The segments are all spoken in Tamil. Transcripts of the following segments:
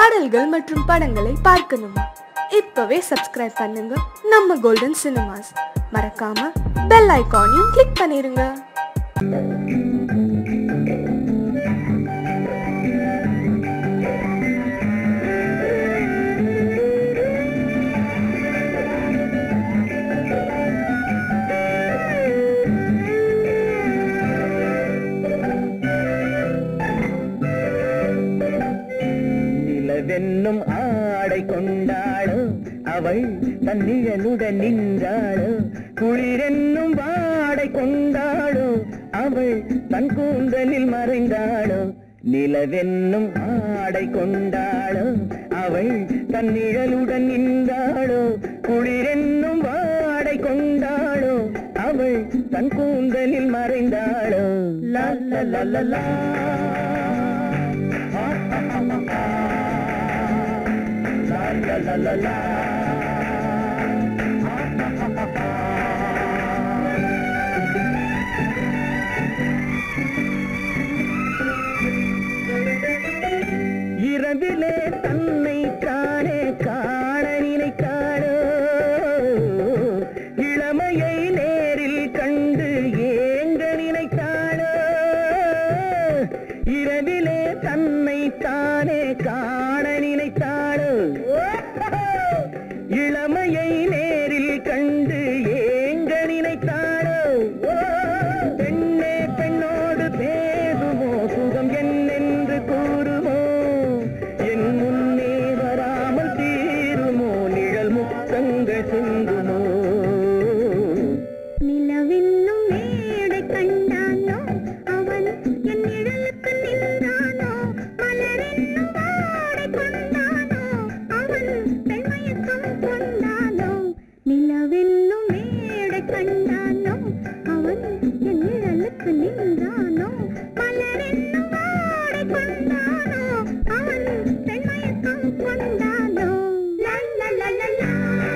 பாடல்கள் மற்றும் படங்களை பார்க்கணுமா இப்பவே சப்ஸ்கிரைப் பண்ணுங்க நம்ம கோல்டன் சினிமாஸ் மறக்காம பெல் ஐகானையும் கிளிக் பண்ணிருங்க நிலவென்னும் ஆடை கொண்டாளோ அவள் தன் நிழலுடன் நின்றாளோ குளிரென்னும் வாடை கொண்டாளோ அவள் தன் கூந்தலில் மறைந்தாளோ நிலவென்னும் ஆடை கொண்டாளோ அவள் தன் நிழலுடன் நின்றாளோ குளிரென்னும் வாடை கொண்டாளோ அவள் தன் கூந்தலில் மறைந்தாளோ லா லா லா லா லா La la la la இரவிலே தன்னை காணே காண நினைத்தாளோ இளமையை நேரில் கண்டு ஏங்க நினைத்தாளோ இரவிலே தன்னை தானே காண நினைத்தாளோ இளமையை நேரில் கண்டு ஏங்க நினைத்தாளோ பெண்ணே பெண்ணோடு பேசுமோ சுகம் என்னென்று கூறுமோ என் முன்னே வராமல் தீருமோ நிழல் முத்தங்கள் சிந்துமோ நிலவென்னும் மேடை கண்டானோ அவன் என் நிழலுக்கு நின்றானோ மலரென்னும் வாடை கொண்டானோ அவன் பெண்மயக்கம் கொண்டானோ நிலவென்னும் மேடை கண்டானோ அவன் என் நிழலுக்கு நின்றானோ மலரென்னும் வாடை கொண்டானோ அவன் பெண்மயக்கம் கொண்டானோ லா லா லா லா லா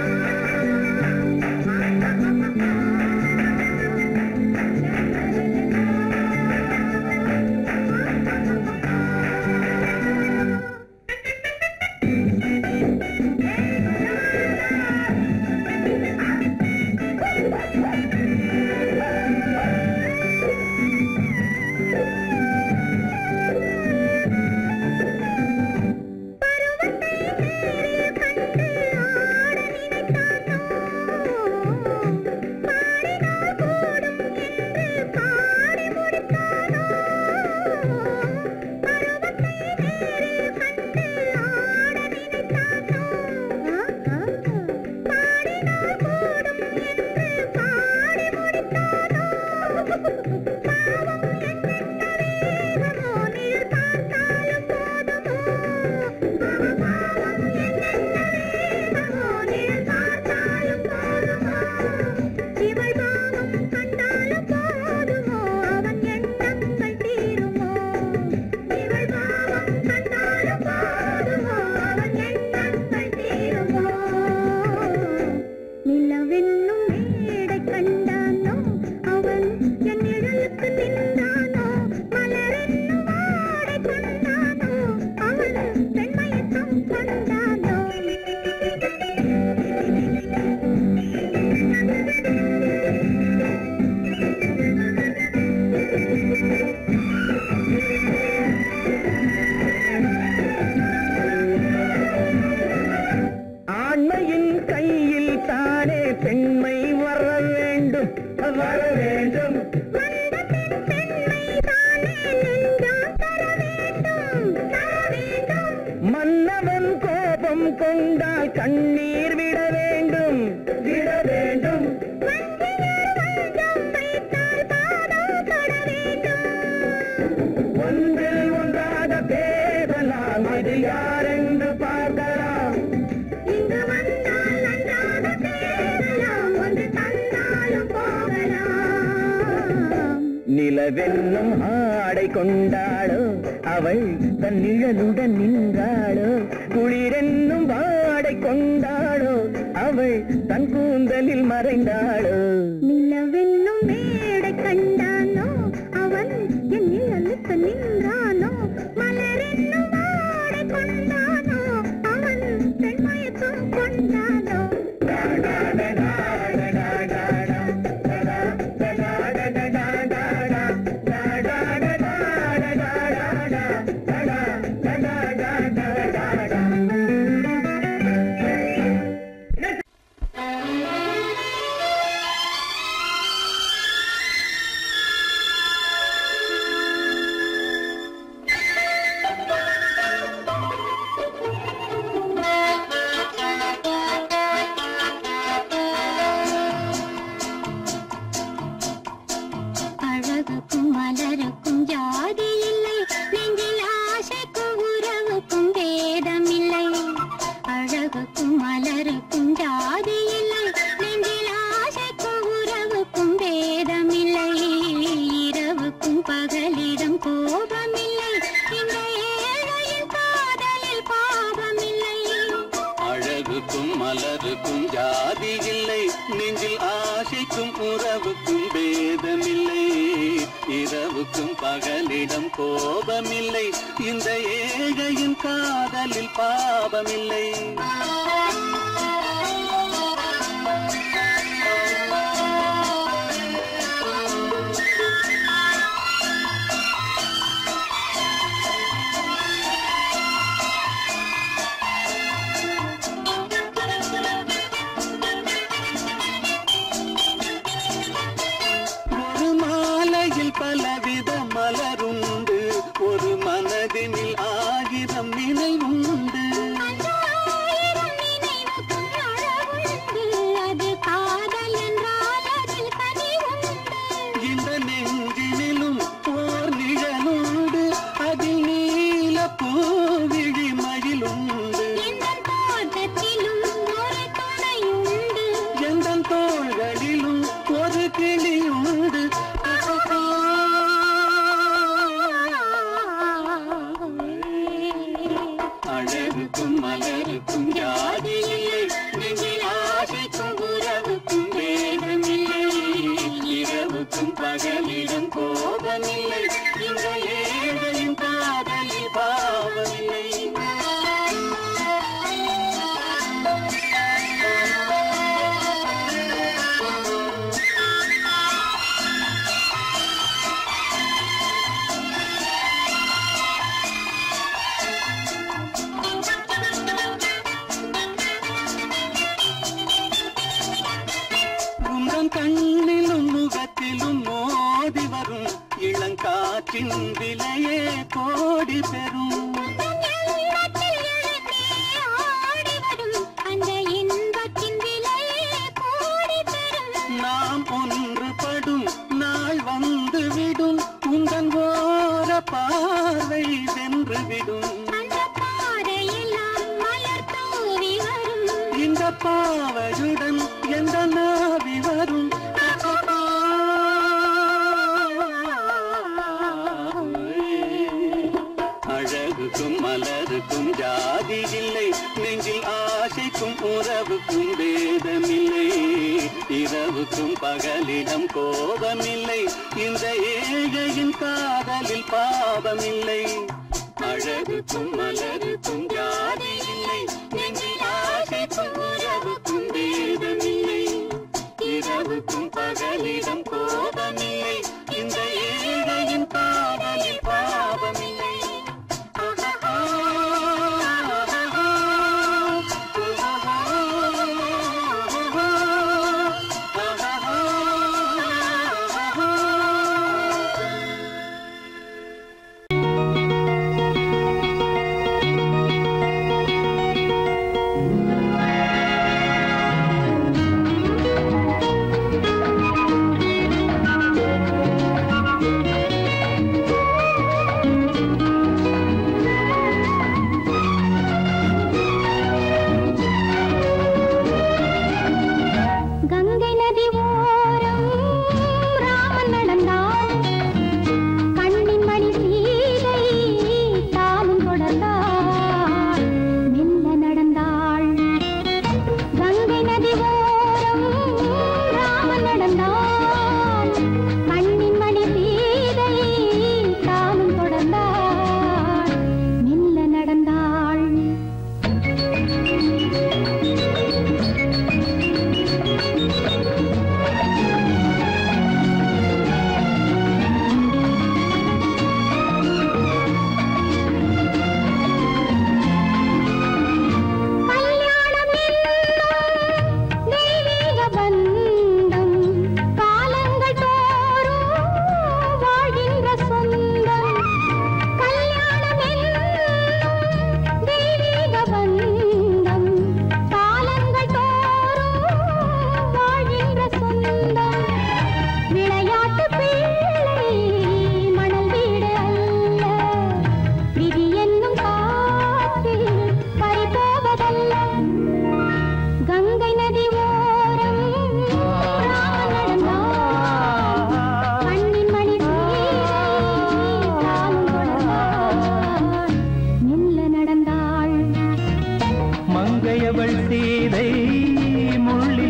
இவள் பாவம் கண்டாலும் போதுமோ அவன் எண்ணங்கள் தீருமோ இவள் பாவம் கண்டாலும் போதுமோ அவன் எண்ணங்கள் தீருமோ நிலவென்னும் மேடை கண்டானோ அவன் என் நிழலுக்கு நின்றானோ மலரென்னும் வாடை கொண்டானோ அவன் பெண்மயக்கம் கொண்டானோ ஆண்மையின் கையில் தானே பெண்மை வர வேண்டும் வர வேண்டும் மன்னவன் கோபம் கொண்டால் கண்ணீர் விட வேண்டும் விட வேண்டும் ஒன்றில் ஒன்றாக பேசலாம் அது யாரென்று பார்க்கலாம் இங்கு வந்தால் நன்றாக பேசலாம் ஒன்று தந்தாலும் போகலாம் நிலவென்னும் ஆடை கொண்டாளோ அவள் தன் நிழலுடன் நின்றாளோ குளிரென்னும் வாடை கொண்டாளோ அவள் தன் கூந்தலில் மறைந்தாளோ நிலவென்னும் மேடை கண்டானோ அவன் என் நிழலுக்கு நின்றானோ மலரென்னும் வாடை கொண்டானோ அழகுக்கும் மலருக்கும் ஜாதி இல்லை நெஞ்சில் ஆசைக்கும் உறவுக்கும் பேதமில்லை இரவுக்கும் பகலிடம் கோபமில்லை இந்த ஏழையின் காதலில் பாவமில்லை ஒரு மாலையில் பலவித மலருண்டு ஒரு மனதினில் ஆயிரம் நினைவுண்டு ஆயிரம் நினைவுக்கும் அழகுண்டு அது காதல் என்றால் அதில் கனிவுண்டு இந்த நெஞ்சினிலும் ஓர் நிழலுண்டு அதில் நீல பூவிழி மயிலுண்டு எந்தன் தோட்டத்திலும் ஒரு துணையுண்டு எந்த தோள்களிலும் ஒரு கிளியுண்டு அழகுக்கும் மலருக்கும் ஜாதி இல்லை நெஞ்சில் ஆசைக்கும் உறவுக்கும் வேதமில்லை இரவுக்கும் பகலிடம் கோபமில்லை இந்த ஏழையின் காதலில் பாவமில்லை உந்தன் கண்ணிலும் முகத்திலும் மோதி வரும் இளங்காற்றின் விலையே கோடி பெறும் எண்ணத்தில் எழுந்தே ஆடி வரும் அந்த இன்பத்தின் விலையே கோடி தரும் நாம் ஒன்றுபடும் நாள் வந்து விடும் உந்தன் ஓர பார்வை வென்று விடும் அந்த பாறையெல்லாம் மலர் தூவி வரும் இந்த பாவையுடன் எந்த நாவி வரும் அழகுக்கும் மலருக்கும் ஜாதி இல்லை நெஞ்சில் ஆசைக்கும் உறவுக்கும் வேதமில்லை இரவுக்கும் பகலிடம் கோபமில்லை இந்த ஏழையின் காதலில் பாவமில்லை அழகுக்கும் மலருக்கும் ஜாதி இல்லை நெஞ்சில் ஆசைக்கும் உறவுக்கும் வேதமில்லை இரவுக்கும் பகலிடம் கோபமில்லை இந்த ஏழையின் காதலில் பாவமில்லை ஆ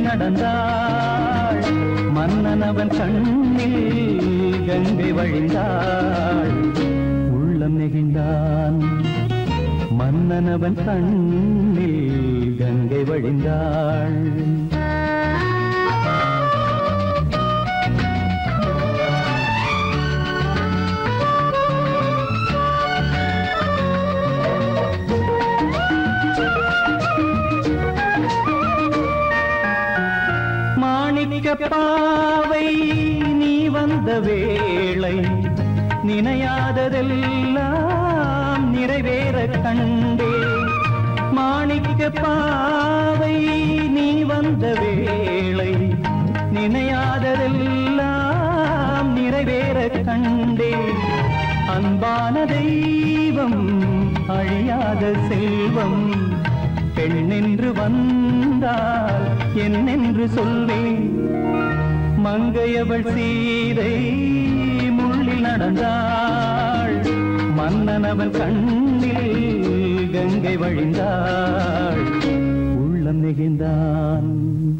நடந்தாள் மன்னனவன் கண்ணில் கங்கை வழிந்தாள் உள்ளம் நெகிழ்ந்தான் மன்னனவன் கண்ணில் கங்கை வழிந்தாள் மாணிக்க பாவை நீ வந்த வேளை நினையாததெல்லாம் நிறைவேற கண்டே மாணிக்க பாவை நீ வந்த வேளை நினையாததெல்லாம் நிறைவேற கண்டே அன்பான தெய்வம் அழியாத செல்வம் பெண்ணென்று வந்தால் என்னென்று சொல்வேன் மங்கையவள் சீதை முள்ளில் நடந்தாள் மன்னனவன் கண்ணில் கங்கை வழிந்தாள் உள்ளம் நெகிழ்ந்தான்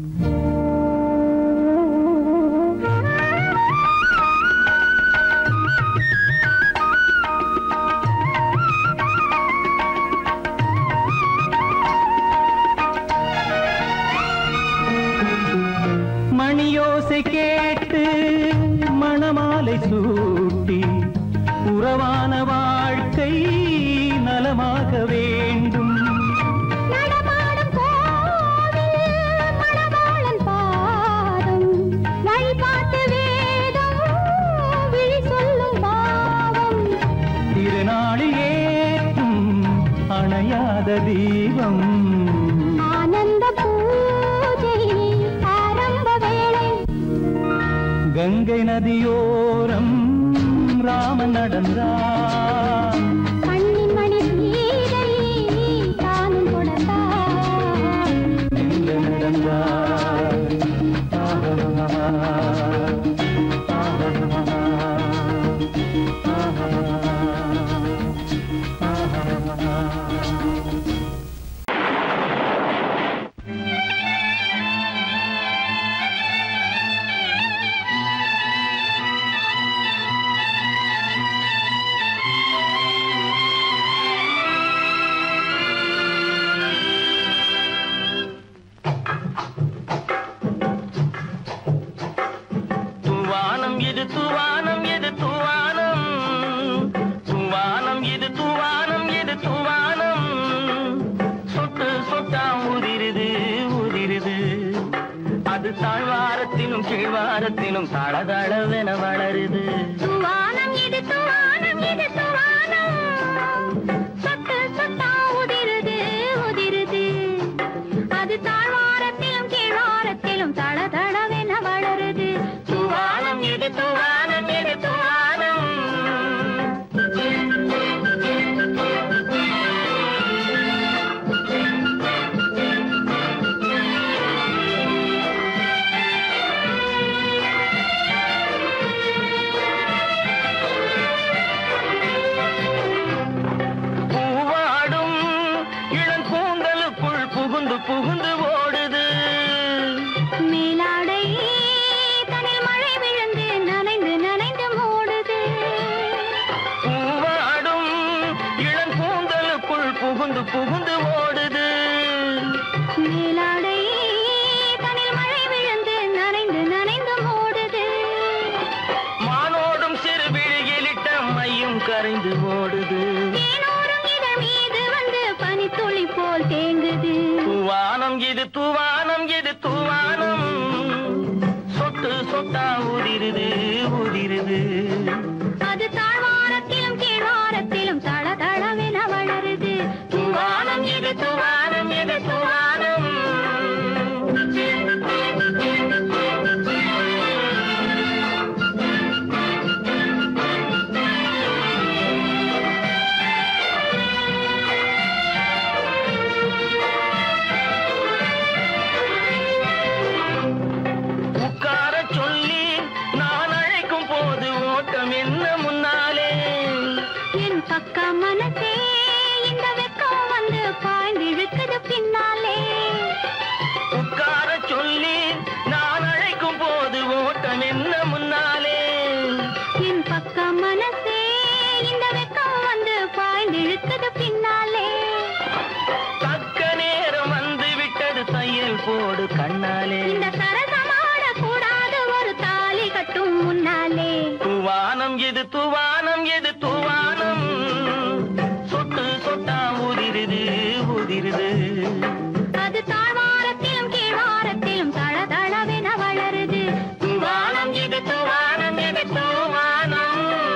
மணியோசை கேட்டு மணமாலை சூட்டி உறவான வாழ்க்கை நலமாக வேண்டும் நடமாடும் கோவில் மணவாளன் பாதம் வழிபாட்டு வேதம் விழி சொல்லும் பாவம் திருநாளில் ஏற்றும் அணையாத தீபம் ஆனந்த பூஜை ஆரம்ப வேளை கங்கை நதியோரம் ராமன் நடந்தான் கண்ணின் மணி சீதை தானும் கொடுத்தார் எங்க நடந்தான் தூவானம் இது தூவானம் இது தூவானம் தூவானம் இது தூவானம் இது தூவானம் சொட்டு சொட்டா உதிருது உதிருது அது தாழ்வாரத்திலும் கீழ்வாரத்திலும் தளதளவென வளருது துவானம் இது துவானம் இது துவானம் சொட்டு சொட்டா உதிருது உதிருது அது தாழ்வாரத்திலும் கீழ்வாரத்திலும் தள தளவென வளருது தூவானம் இது தூவானம் இது தூவானம் பூவாடும் இளங்கூந்தலுக்குள் புகுந்து புகுந்து ஓடுது மேலாடை தனில் மழை விழுந்து நனைந்து நனைந்து மூடுது பூவாடும் இளங்கூந்தலுக்குள் புகுந்து புகுந்து ஓடுது மேலாடை தனில் மழை விழுந்து நனைந்து நனைந்து மூடுது மானோடும் சிறு விழியிலிட்ட மையும் கரைந்து ஓடுது தேனோரும் இதழ் மீது வந்து பனித்துளி போல் தேங்குது தூவானம் இது தூவானம் இது தூவானம் சொட்டு சொட்டா உதிருது உதிருது அது தாழ்வாரத்திலும் கீழ்வாரத்திலும் தள தளவென வளருது தூவானம் இது தூவானம் இது தூவானம் உட்கார சொல்லி நான் அழைக்கும் போது ஓட்டம் என்ன முன்னாலே என் பக்கம் மனசே இந்த வெக்கம் வந்து பாய்ந்து இழுக்குது பின்னாலே போடு கண்ணாலே இந்த சரசமாட கூடாது ஒரு தாலி கட்டும் முன்னாலே தூவானம் எது தூவானம் எது தூவானம் சொட்டு சொட்டா உதிருது உதிருது அது தாழ்வாரத்திலும் கீழ்வாரத்திலும் தளதளவென வளருது தூவானம் எது தூவானம் எது தூவானம்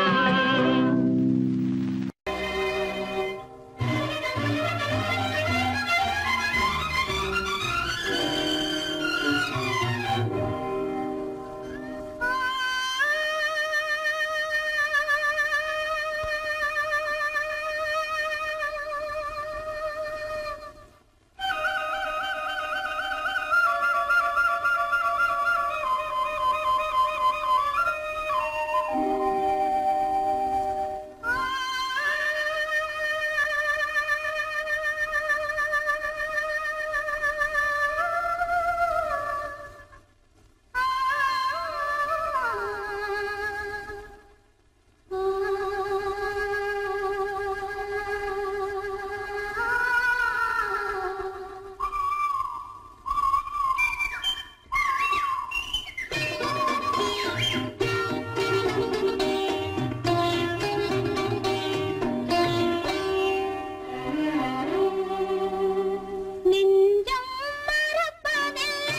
நெஞ்சம் மறப்பதில்லை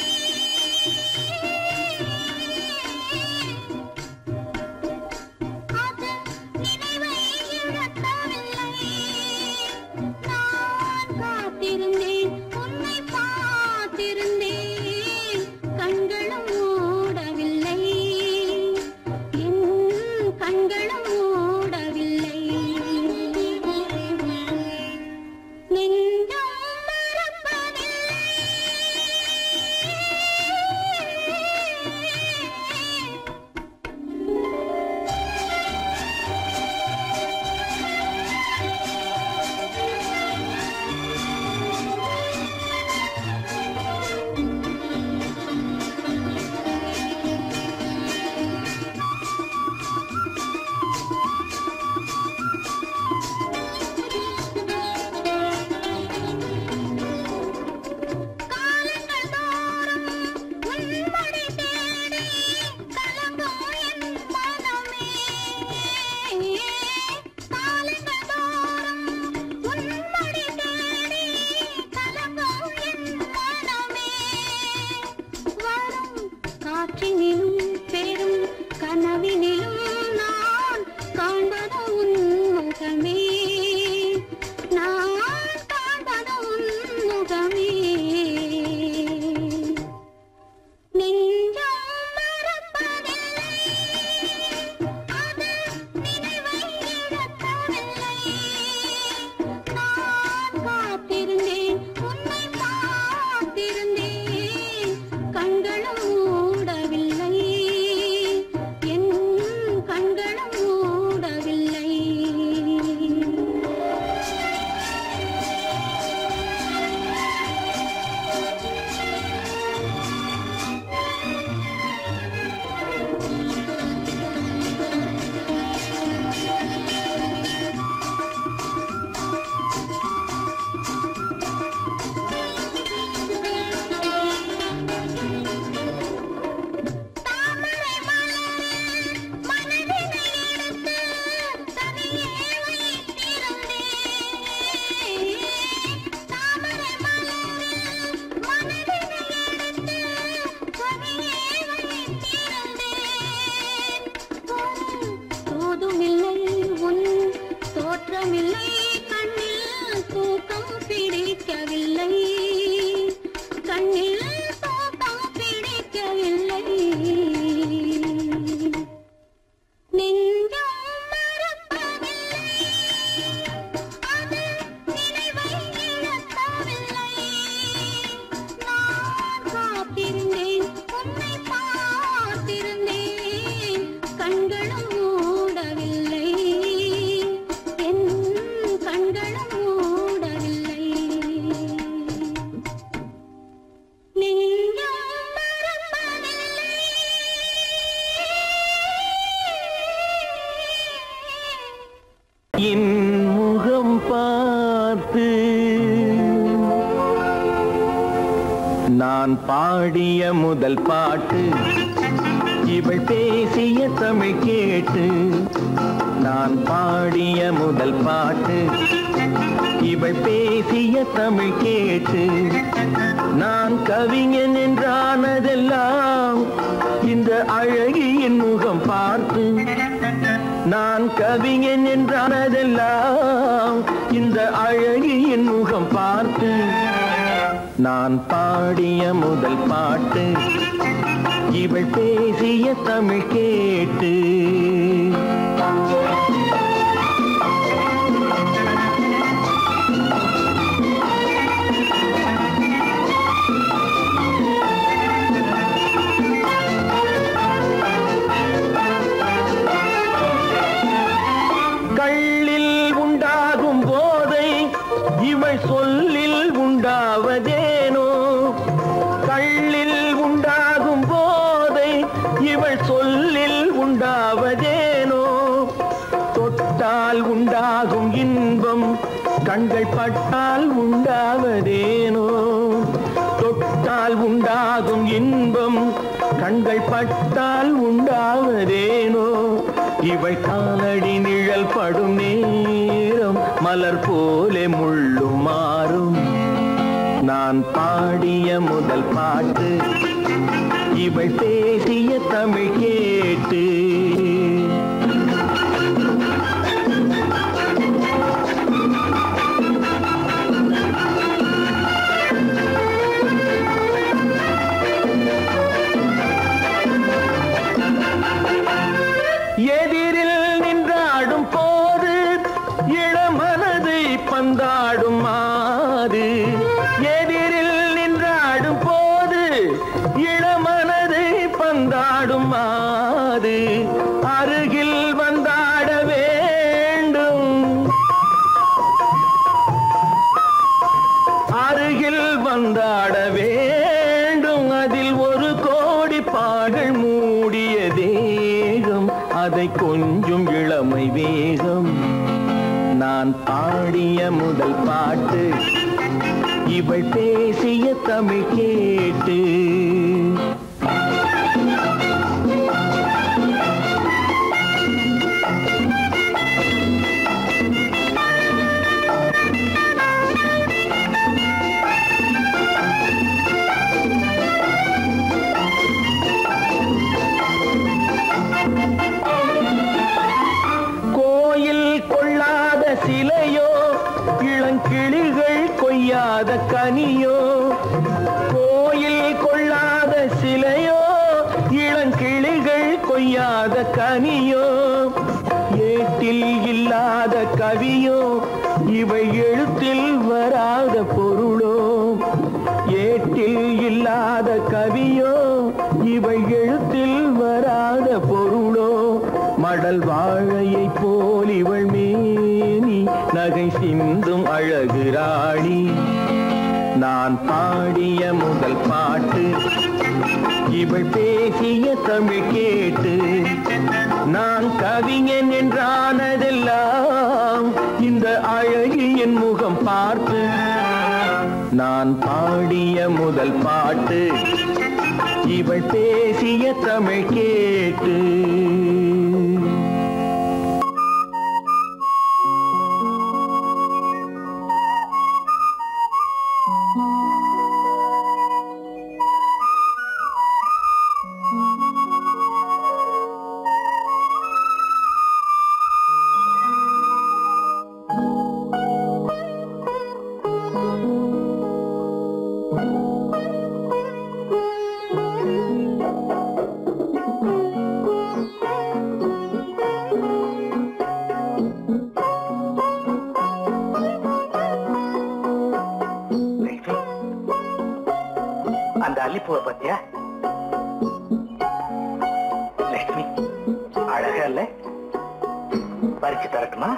அது நினைவை இழக்கவில்லை நான் காத்திருந்தேன் உன்னை பார்த்திருந்தேன் கண்களும் மூடவில்லை என் கண்களும் மூடவில்லை நெஞ்சம் மறப்பதில்லை காலங்கள் தோறும் உன்மடி தேடி கலங்கும் என் மனமே காலங்கள் தோறும் உன்மடி தேடி கலங்கும் என் மனமே வரும் காற்றினிலும் பெரும் கனவினிலும் நான் காண்பது உன் முகமே நான் காண்பது உன் முகமே நெஞ்சம் மறப்பதில்லை அது நினைவை இழக்கவில்லை நான் காத்திருந்தேன் உன்னை பார்த்திருந்தேன் கண்களும் மூடவில்லை என் கண்களும் மூடவில்லை தாமரை மலரில் மனதினை எடுத்து தனியே வைத்திருந்தேன் தாமரை மலரில் மனதினை எடுத்து தனியே வைத்திருந்தேன் தோதுமில்லை உன் தோற்றமில்லை கண்ணில் தூக்கம் பிடிக்கவில்லை கண்ணில் தூக்கம் பிடிக்கவில்லை நெஞ்சம் மறப்பதில்லை அது நினைவை இழக்கவில்லை நான் காத்திருந்தேன் உன்னை பார்த்திருந்தேன் கண்களும் மூடவில்லை என் கண்களும் மூடவில்லை நான் பாடிய முதல் பாட்டு இவள் பேசிய தமிழ் கேட்டு நான் பாடிய முதல் பாட்டு இவள் பேசிய தமிழ் கேட்டு நான் கவிஞன் என்றானதெல்லாம் இந்த அழகியின் முகம் பார்த்து நான் கவிஞன் என்றானதெல்லாம் இந்த அழகியின் முகம் பார்த்து நான் பாடிய முதல் பாட்டு இவள் பேசிய தமிழ் கேட்டு கள்ளில் உண்டாகும் போதை இவள் சொல்லில் உண்டாவதேனோ கள்ளில் உண்டாகும் போதை இவள் சொல்லில் உண்டாவதேனோ தொட்டால் உண்டாகும் இன்பம் கண்கள் பட்டால் உண்டாவதேனோ தொட்டால் உண்டாகும் இன்பம் கண்கள் பட்டால் உண்டாவதேனோ இவள் காலடி நிழல் படும் நேரம் மலர் போலே முள்ளும் மாறும் நான் பாடிய முதல் பாட்டு இவள் பேசிய தமிழ் கேட்டு எதிரில் நின்றாடும் போது இளமனதை பந்தாடும் மாது எதிரில் நின்றாடும் போது இளமனதை பந்தாடும் மாது அருகில் வந்தாட வேண்டும் அருகில் வந்தாட வேண்டும் அதில் ஒரு கோடி பாடல் மூடிய தேகம் அதை கொஞ்சம் இளமை வேகம் நான் பாடிய முதல் பாட்டு இவள் பேசிய தமிழ் கேட்டு கோயில் கொள்ளாத சிலையோ இளங்கிளிகள் கொய்யாத கனியோ கோயில் கொள்ளாத சிலையோ இளங்கிளிகள் கொய்யாத கனியோ ஏட்டில் இல்லாத கவியோ இவை எழுத்தில் வராத பொருளோ ஏட்டில் இல்லாத கவியோ இவை எழுத்தில் வராத பொருளோ மடல் வாழையை போல் இவள் மேனி நகை சிந்தும் அழகு ராணி நான் பாடிய முதல் பாட்டு இவள் பேசிய தமிழ் கேட்டு நான் கவிஞன் என்றானதெல்லாம் இந்த அழகியின் முகம் பார்த்து நான் பாடிய முதல் பாட்டு இவள் பேசிய தமிழ் கேட்டு அந்த அல்லிப்பூவை பத்தியா லட்சுமி அழகா இல்ல பறிச்சு தரட்டுமா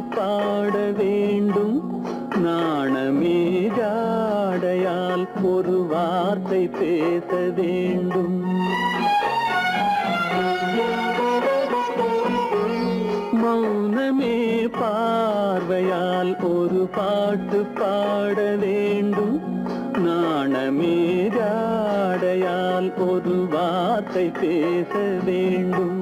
பாட வேண்டும் நாணமே ஜாடையால் ஒரு வார்த்தை பேச வேண்டும் மௌனமே பார்வையால் ஒரு பாட்டு பாட வேண்டும் நாணமே ஜாடையால் ஒரு வார்த்தை பேச வேண்டும்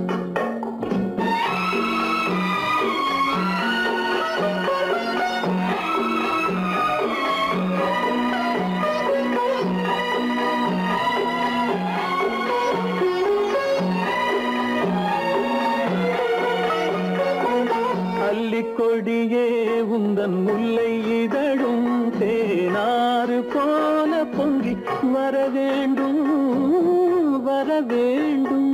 அல்லிக்கொடியே உந்தன் முல்லை இதழும் தேனாறு போல பொங்கி வர வேண்டும் வர வேண்டும்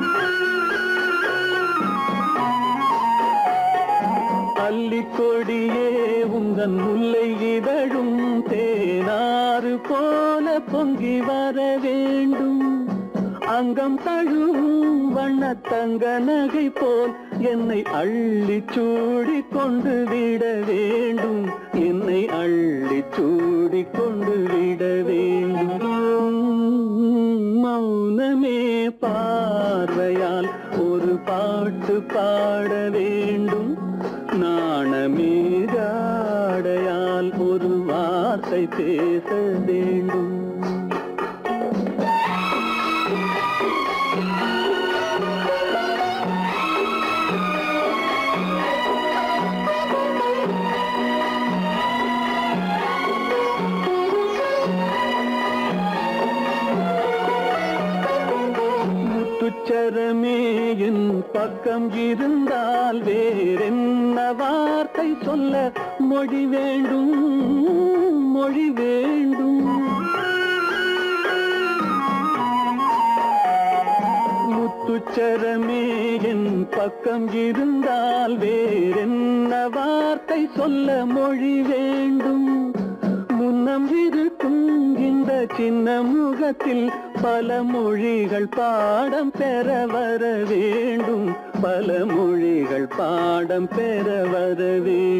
அல்லிக்கொடியே உந்தன் முல்லை இதழும் தேனாறு போல பொங்கி வர வேண்டும் அங்கம் தழுவும் வண்ணத்தங்க நகை போல் என்னை அள்ளி சூடி கொண்டு விட வேண்டும் என்னை அள்ளி சூடி கொண்டு விட வேண்டும் மௌனமே பார்வையால் ஒரு பாட்டு பாட வேண்டும் நாணமே ஜாடையால் ஒரு வார்த்தை பேச வேண்டும் முத்துச்சரமே என் பக்கம் இருந்தால் வேறென்ன வார்த்தை சொல்ல மொழி வேண்டும் மொழி வேண்டும் முத்துச்சரமே என் பக்கம் இருந்தால் வேறென்ன வார்த்தை சொல்ல மொழி வேண்டும் முன்னம் இருக்கும் இந்த சின்ன முகத்தில் பல மொழிகள் பாடம் பெற வர வேண்டும் பல மொழிகள் பாடம் பெற வர வேண்டும்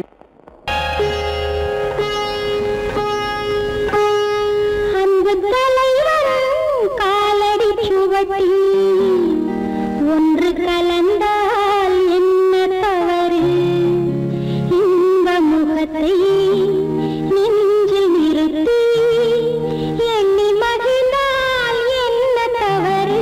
அந்த தலைவன் காலடி சுவட்டில் ஒன்று கலந்தால் என்ன தவறு இந்த முகத்தை நெஞ்சில் நிறுத்தி எண்ணி மகிழ்ந்தால் என்ன தவறு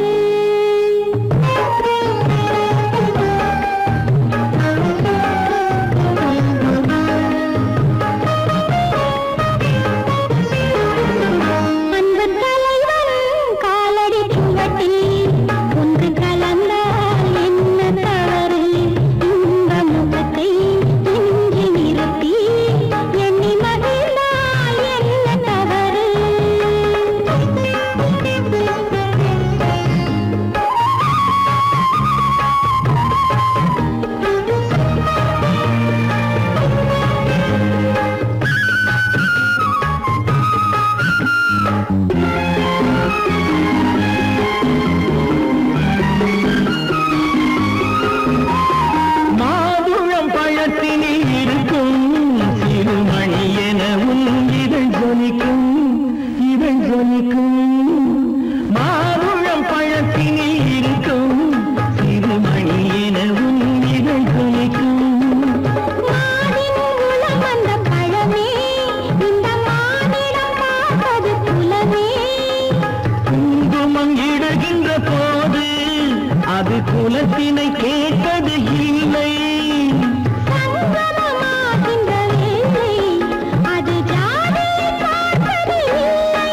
அன்பு தலைவன் காலடி சுவட்டில் ஒன்று கலந்தால் என்ன தவறு இந்த முகத்தை நெஞ்சில் நிறுத்தி எண்ணி மகிழ்ந்தால் என்ன தவறு மாதுளம் பழத்தினில் இருக்கும் சிறுமணி எனவும் இதழ் ஜொலிக்கும் இதழ் ஜொலிக்கும் மாதுளம் பழத்தினில் இருக்கும் சிறுமணி எனவும் இதழ் ஜொலிக்கும் மானின் உளம் வந்த பழமே இந்த மானிடம் பார்ப்பது புலமே குங்குமம் இடுகின்ற போது அது குலத்தினை கேட்பது இல்லை சங்கமமாகின்ற வேளை அது ஜாதியை பார்ப்பது இல்லை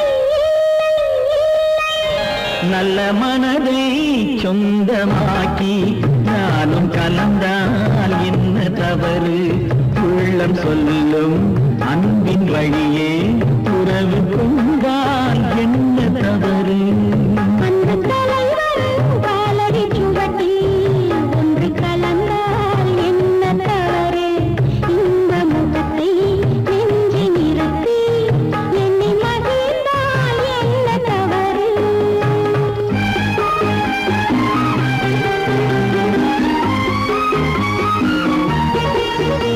நல்ல மனதை சொந்தமாக்கி நானும் கலந்தால் என்ன தவறு உள்ளம் சொல்லும் அன்பின் வழியே உறவு கொண்டால் என்ன தவறு அந்த தலைவன் காலடி சுவட்டில் ஒன்று கலந்தால் என்ன தவறு இந்த முகத்தை நெஞ்சில் நிறுத்தி எண்ணி மகிழ்ந்தால் என்ன தவறு ஆ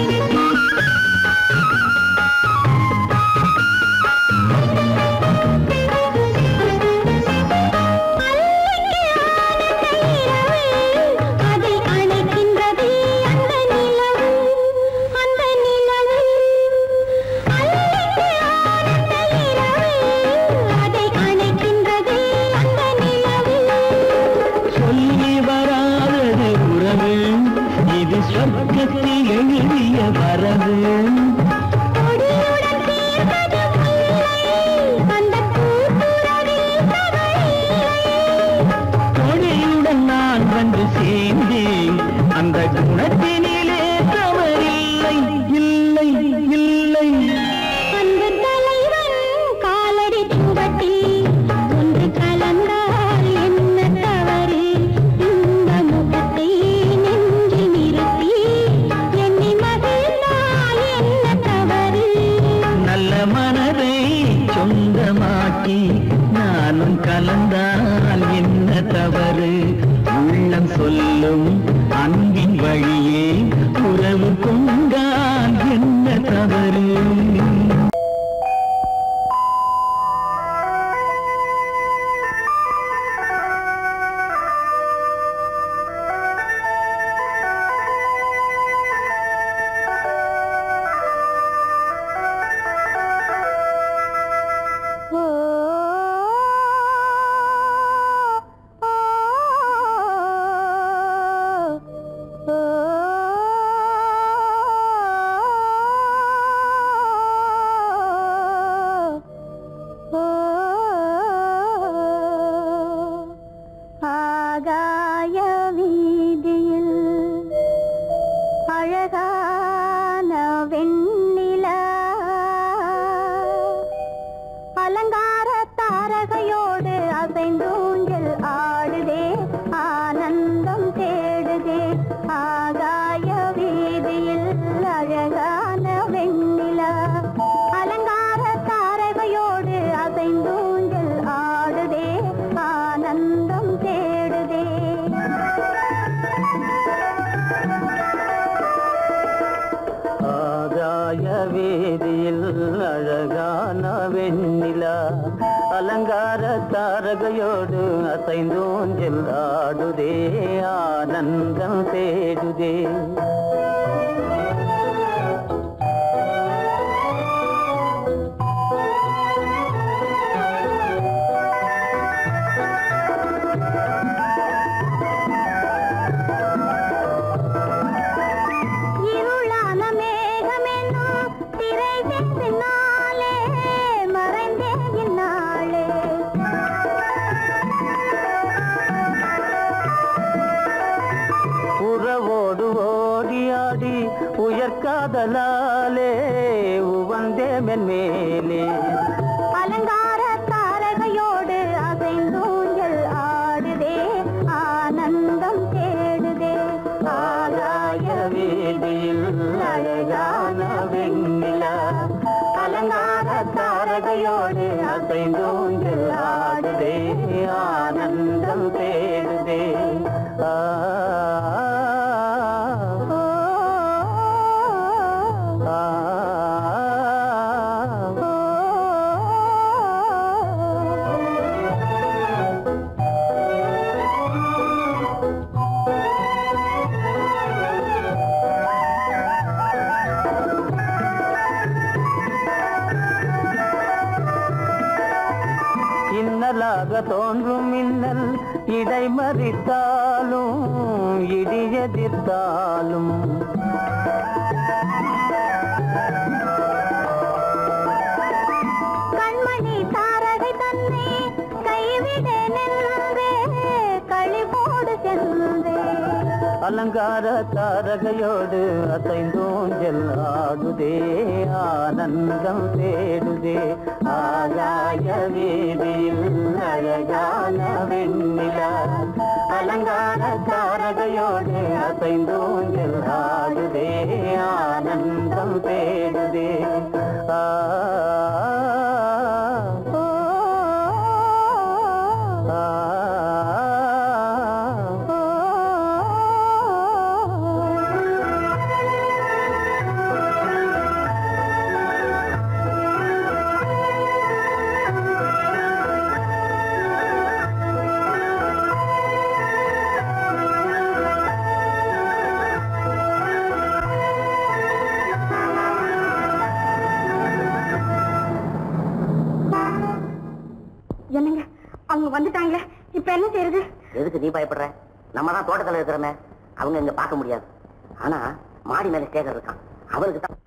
வந்து சேர்ந்தேன் அந்த குணத்தினிலே தவறில்லை இல்லை இல்லை அன்பு தலைவன் காலடி சுவட்டில் ஒன்று கலந்தால் என்ன தவறு இந்த முகத்தை நெஞ்சில் நிறுத்தி எண்ணி மகிழ்ந்தால் என்ன தவறு நல்ல மனதை சொந்தமாக்கி நானும் கலந்தால் என்ன தவறு உள்ளம் சொல்லும் அன்பின் வழியே உறவு கொண்டால் என்ன தவறு ஓ ஓ ஆகாய வீதியில் அழகான வெண்ணிலா அலங்கார தாரகையோடு அசைந்தூஞ்சல் ஆடுதே ஆனந்தம் தேடுதே ஆகாய வீதியில் அழகான வெண்ணிலா அலங்கார தாரகையோடு அசைந்தூஞ்சல் ஆடுதே ஆனந்தம் தேடுதே ஆகாய வேதியில் அழகான வெண்ணிலா அலங்கார தாரகையோடு அசைந்தோஞ்சல் ஆடுதே ஆனந்தம் தேடுதே இருளான மேகமென்னும் திரைகள் பின்னாலே மறைந்தே இந்நாளே. உறவோடு ஓடியாடி உயர்காதலாலே உவந்தே மென்மேலே அலங்கார தாரகையோடு அசைந்தூஞ்சல் ஆடுதே ஆனந்தம் தேடுதே ஆகாய வீதியில் அழகான வெண்ணிலா அலங்கார தாரகையோடு அசைந்தோஞ்சல் ஆடுதே ஆனந்தம் தேடுதே ஆ ஓ, ஆ, ஓ, இன்னலாக தோன்றும் மின்னல் இடைமறித்தாலும் இடி எதிர்த்தாலும் கண்மணி தாரகை தன்னை கைவிட நின்றே களிபோடு சென்றே அலங்கார தாரகையோடு அசைந்தோஞ்சல் ஆடுதே ஆனந்தம் தேடுதே ஆகாய வீதியில் அழகான வெண்ணிலா அலங்கார தாரகையோடு அசைந்தோஞ்சல் ஆடுதே ஆனந்தம் தேடுதே ஆ ஓ, ஆ, ஓ, என்னங்க அவங்க வந்துட்டாங்களே இப்ப என்ன செய்யறது எதுக்கு நீ பயப்படுற நம்ம தான் தோட்டத்துல இருக்கிறோமே அவங்க இங்க பார்க்க முடியாது ஆனா மாடி மேல ஸ்டேகர் இருக்கான் அவருக்கு தான்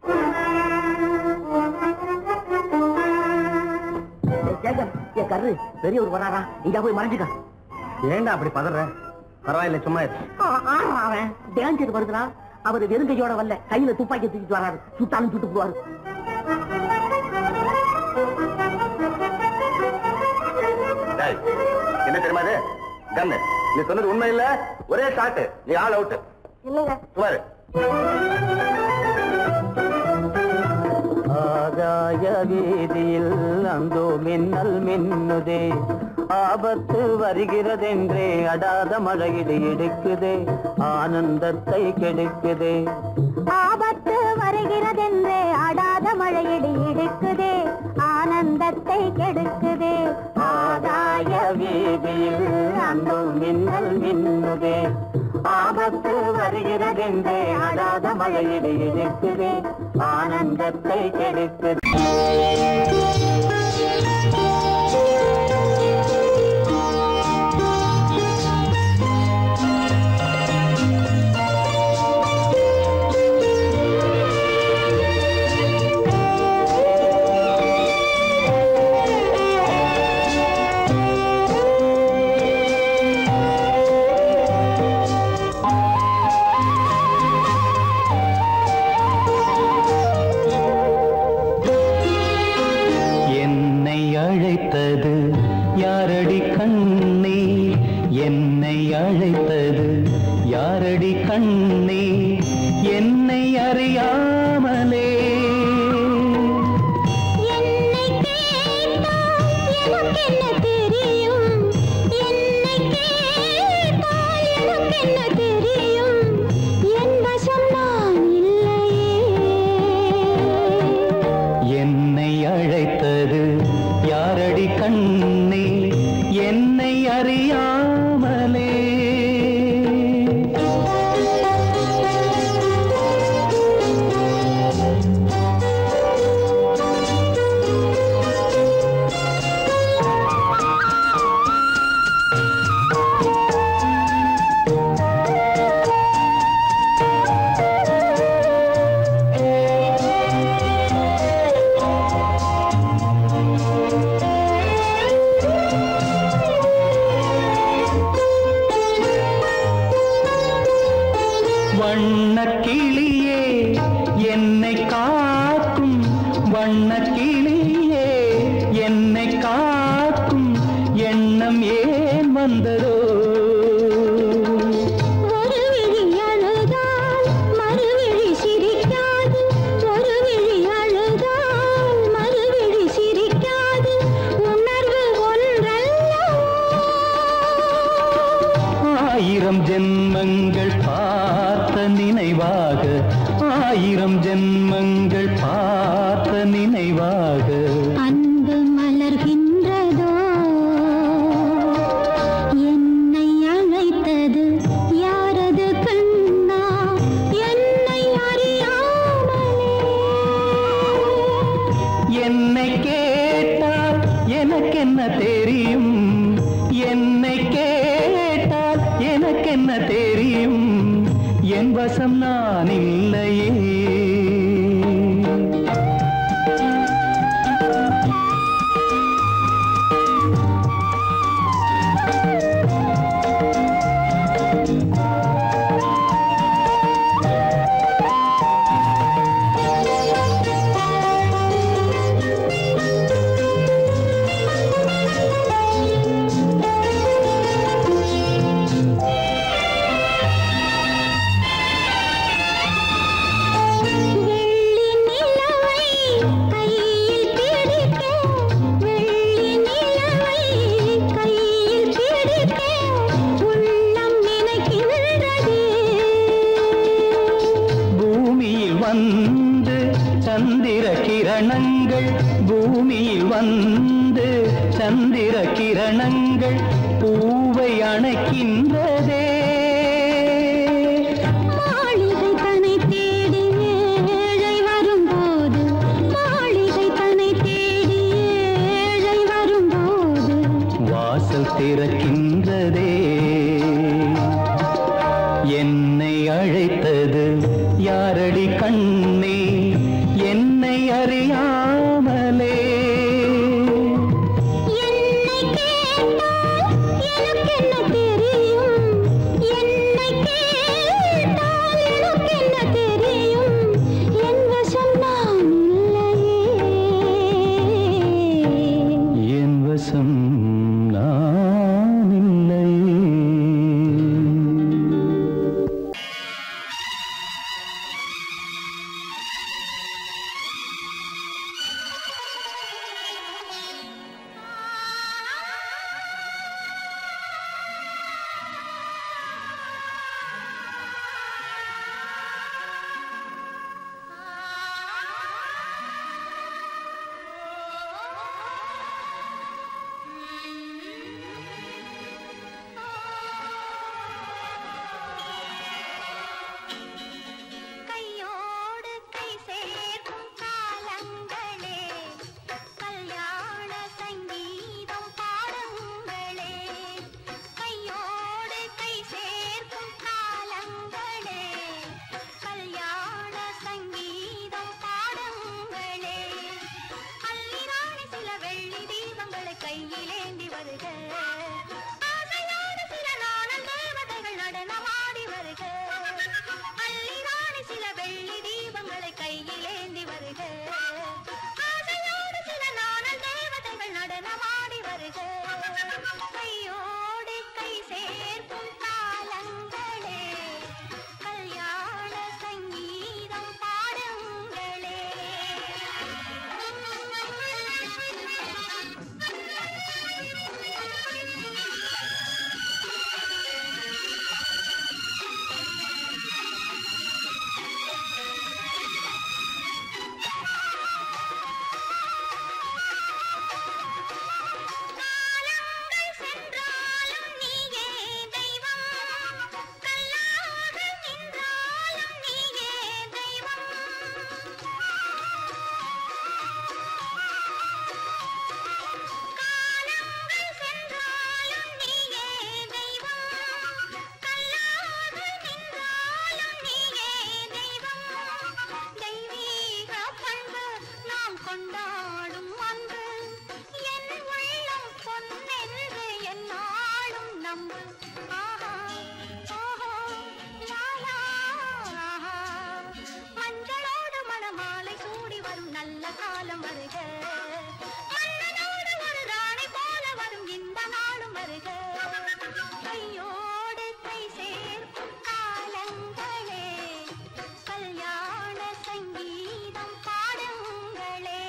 ஏய், சேகர், ஏய், கர்ரு பெரியவர் வராரா இங்க போய் மறைஞ்சுக்க ஏன்டா அப்படி பதற பரவாயில்ல சும்மா இரு. அவன் டேஞ்சர் வருதுனா அவர் வெறுங்கையோட வரல கையில துப்பாக்கி தூக்கிட்டு வராரு சுட்டாலும் சுட்டு போவாரு டேய், என்ன தெரியுமா இது கண்ணு நீ சொன்னது உண்மை இல்ல ஒரே ஷாட் நீ ஆள் அவுட் இல்லைங்க சுமாரு ஆகாய வீதியில் அந்தோ மின்னல் மின்னுதே ஆபத்து வருகிறதென்றே அடாத மழையிடு எடுக்குதே ஆனந்தத்தை கெடுக்குதே ஆபத்து வருகிறதென்றே அடாத மழையடி இடுக்குதே ஆனந்தத்தை கெடுக்குதே ஆகாய வீதியில் அந்தோ மின்னல் மின்னுதே ஆபத்து வருகிறதென்றே அடாத மழையிடு எடுக்குதே ஆனந்தத்தை கெடுக்குதே என்னை அழைத்தது யாரடி கண்ணே என்னை அழைத்தது யாரடி கண்ணே என்னை அறியாமலே என்னை கேட்டால் எனக்கென்ன தெரியும் என்னை கேட்டால் எனக்கென்ன தெரியும் என் வசம் நான் இல்லையே என்னை அழைத்தது யாரடி கண்ணே என்னை அறியாமலே வண்ணக் கிளியே என்னை காக்கும் வண்ணக் கிளியே என்னை காக்கும் எண்ணம் ஏன் வந்ததோ ஒரு விழி அழுதால் மறுவிழி சிரிக்காது ஒரு விழி அழுதால் மறுவிழி சிரிக்காது உணர்வு ஒன்றல்லவோ ஆயிரம் ஜென்மங்கள் பார்த்த நினைவாக ஆயிரம் ஜென்மங்கள் பார்த்த நினைவாக அன்பு மலர்கின்றதோ என்னை அழைத்தது யாரது கண்ணா என்னை அறியாமலே என்னை கேட்டால் எனக்கென்ன தெரியும் என்னை கேட்டால் எனக்கென்ன தெரியும் என் வசம் நான் இல்லையே வெள்ளி நிலவை கையில் பிடிக்க வெள்ளி நிலவை கையில் பிடிக்க உள்ளம் நினைக்கின்றதே பூமியில் வந்து சந்திர கிரணங்கள் பூமியில் வந்து சந்திர கிரணங்கள் பூவை அணைக்கின்றதே மாளிகை தன்னை தேடி ஏழை வரும்போது மாளிகை தன்னை தேடி ஏழை வரும்போது வாசல் திறக்கின்றதே என்னை அழைத்தது யாரடி கண்ணே என்னை அறியாமலே என்னை கேட்டால் எனக்கென்ன தெரியும் ஆஹா ஓஹோ லாலா ஆஹா மஞ்சளோடு மணமாலை சூடி வரும் நல்ல காலம் வருக மன்னனோடு ஒரு ராணி போல வரும் இந்த நாளும் வருக கையோடு கை சேர்க்கும் காலங்களே கல்யாண சங்கீதம் பாடுங்களே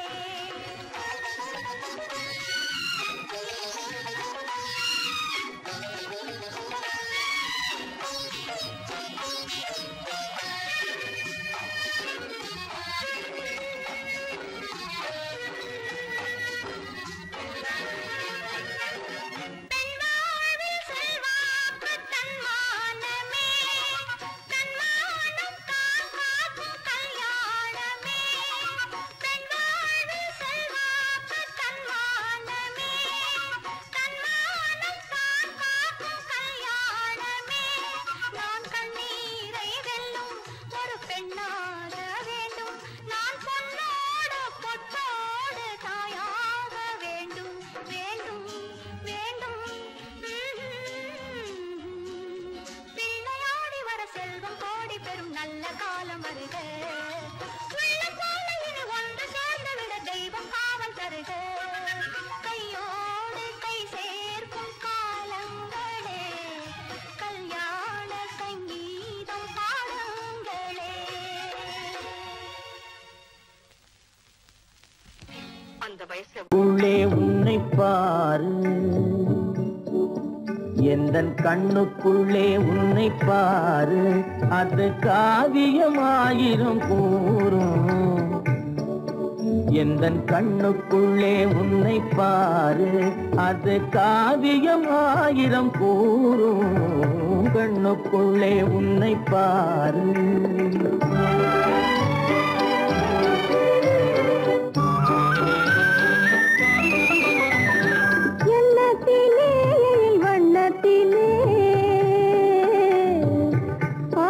பெண்வாழ்வில் செல்வாக்கு தன்மானமே தன்மானம் காக்கும் கல்யாணமே பெண்வாழ்வில் செல்வாக்கு தன்மானமே தன்மானம் காக்கும் கல்யாணமே நான் கண்ணீரை வெல்லும் ஒரு பெண்ணாக வேண்டும் நான் பொன்னோடு பொட்டோடு தாயாக வேண்டும் வேண்டும் வேண்டும் பிள்ளையாடி வர செல்வம் கோடி பெறும் நல்ல காலம் வருக உள்ளம் போல இனி ஒன்று சேர்ந்து விட தெய்வம் காவல் தருக கையோடு கை சேர்க்கும் காலங்களே கல்யாண சங்கீதம் பாடுங்களே அந்த வயசுல உள்ளே உன்னை பாரு எந்தன் கண்ணுக்குள்ளே உன்னை பாரு அது காவியமாயிரம் கூறும் எந்தன் கண்ணுக்குள்ளே உன்னை பாரு அது காவியமாயிரம் கூறும் கண்ணுக்குள்ளே உன்னை பாரு எண்ணத்திலே வண்ணத்திலே ஆ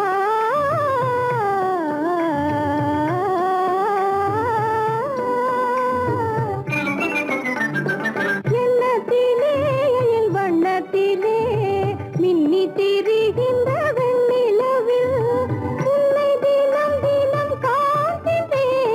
எண்ணத்திலே வண்ணத்திலே மின்னி திரிகின்ற வெண்ணிலவில் உன்னை தினம் தினம் காண்கிறேன்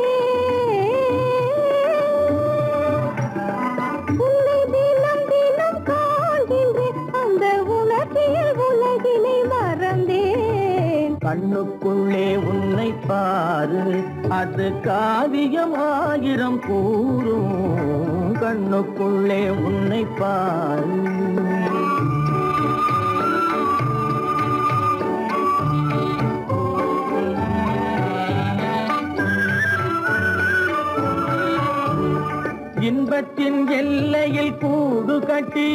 உன்னை தினம் தினம் காண்கின்றேன் அந்த உணர்ச்சியில் உலகினை மறந்தேன் கண்ணுக்குள்ளே உன்னை பாரு அது காவியம் ஆயிரம் கூறும் கண்ணுக்குள்ளே உன்னை பாரு இன்பத்தின் எல்லையில் கூடு கட்டி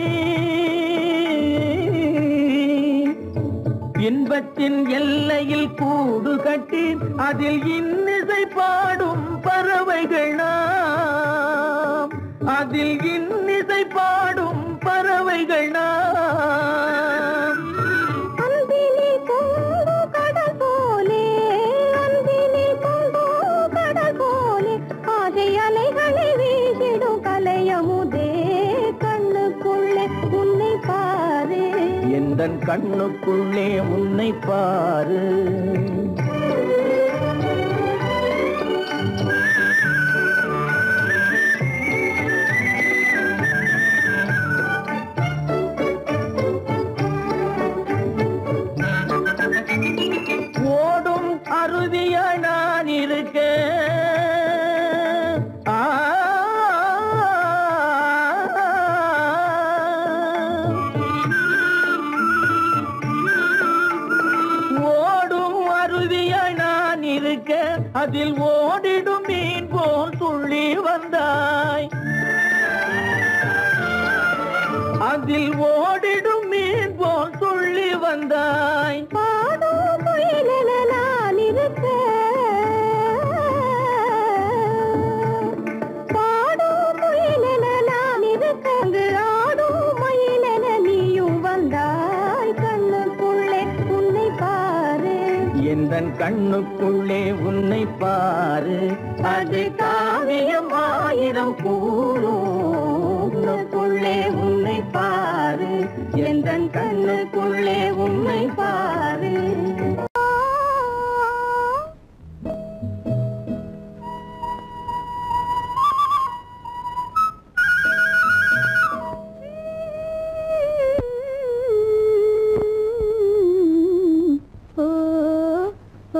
இன்பத்தின் எல்லையில் கூடு கட்டி அதில் இன்னிசை பாடும் பறவைகள் நாம் அதில் இன்னிசை பாடும் பறவைகள் நாம் அன்பினி பொங்கு கடல் போலே அன்பினி பொங்கு கடல் போலே ஆசை அலைகளை வீசிடும் கலையமுதே கண்ணுக்குள்ளே உன்னை பாரு எந்தன் கண்ணுக்குள்ளே உன்னை பாரு ஓடும் அருவிய நான் இருக்க ஆ ஓடும் அருவிய நான் இருக்க அதில் ஓடிடும் மீன் போல் துள்ளி வந்தாய் அதில் ஓடிடும் மீன் போல் துள்ளி வந்தாய் பாடும் குயிலென நான் இருக்க பாடும் குயிலென நான் இருக்க அங்கு ஆடும் மயிலென நீயும் வந்தாய் கண்ணுக்குள்ளே உன்னை பாரு எந்தன் கண்ணுக்குள்ளே உன்னை பாரு அது காவியம் ஆயிரம் கூறும் உன்னுக்குள்ளே உன்னை பாரு எந்தன் கண்ணுக்குள்ளே உண்மை பாரு ஓ ஓ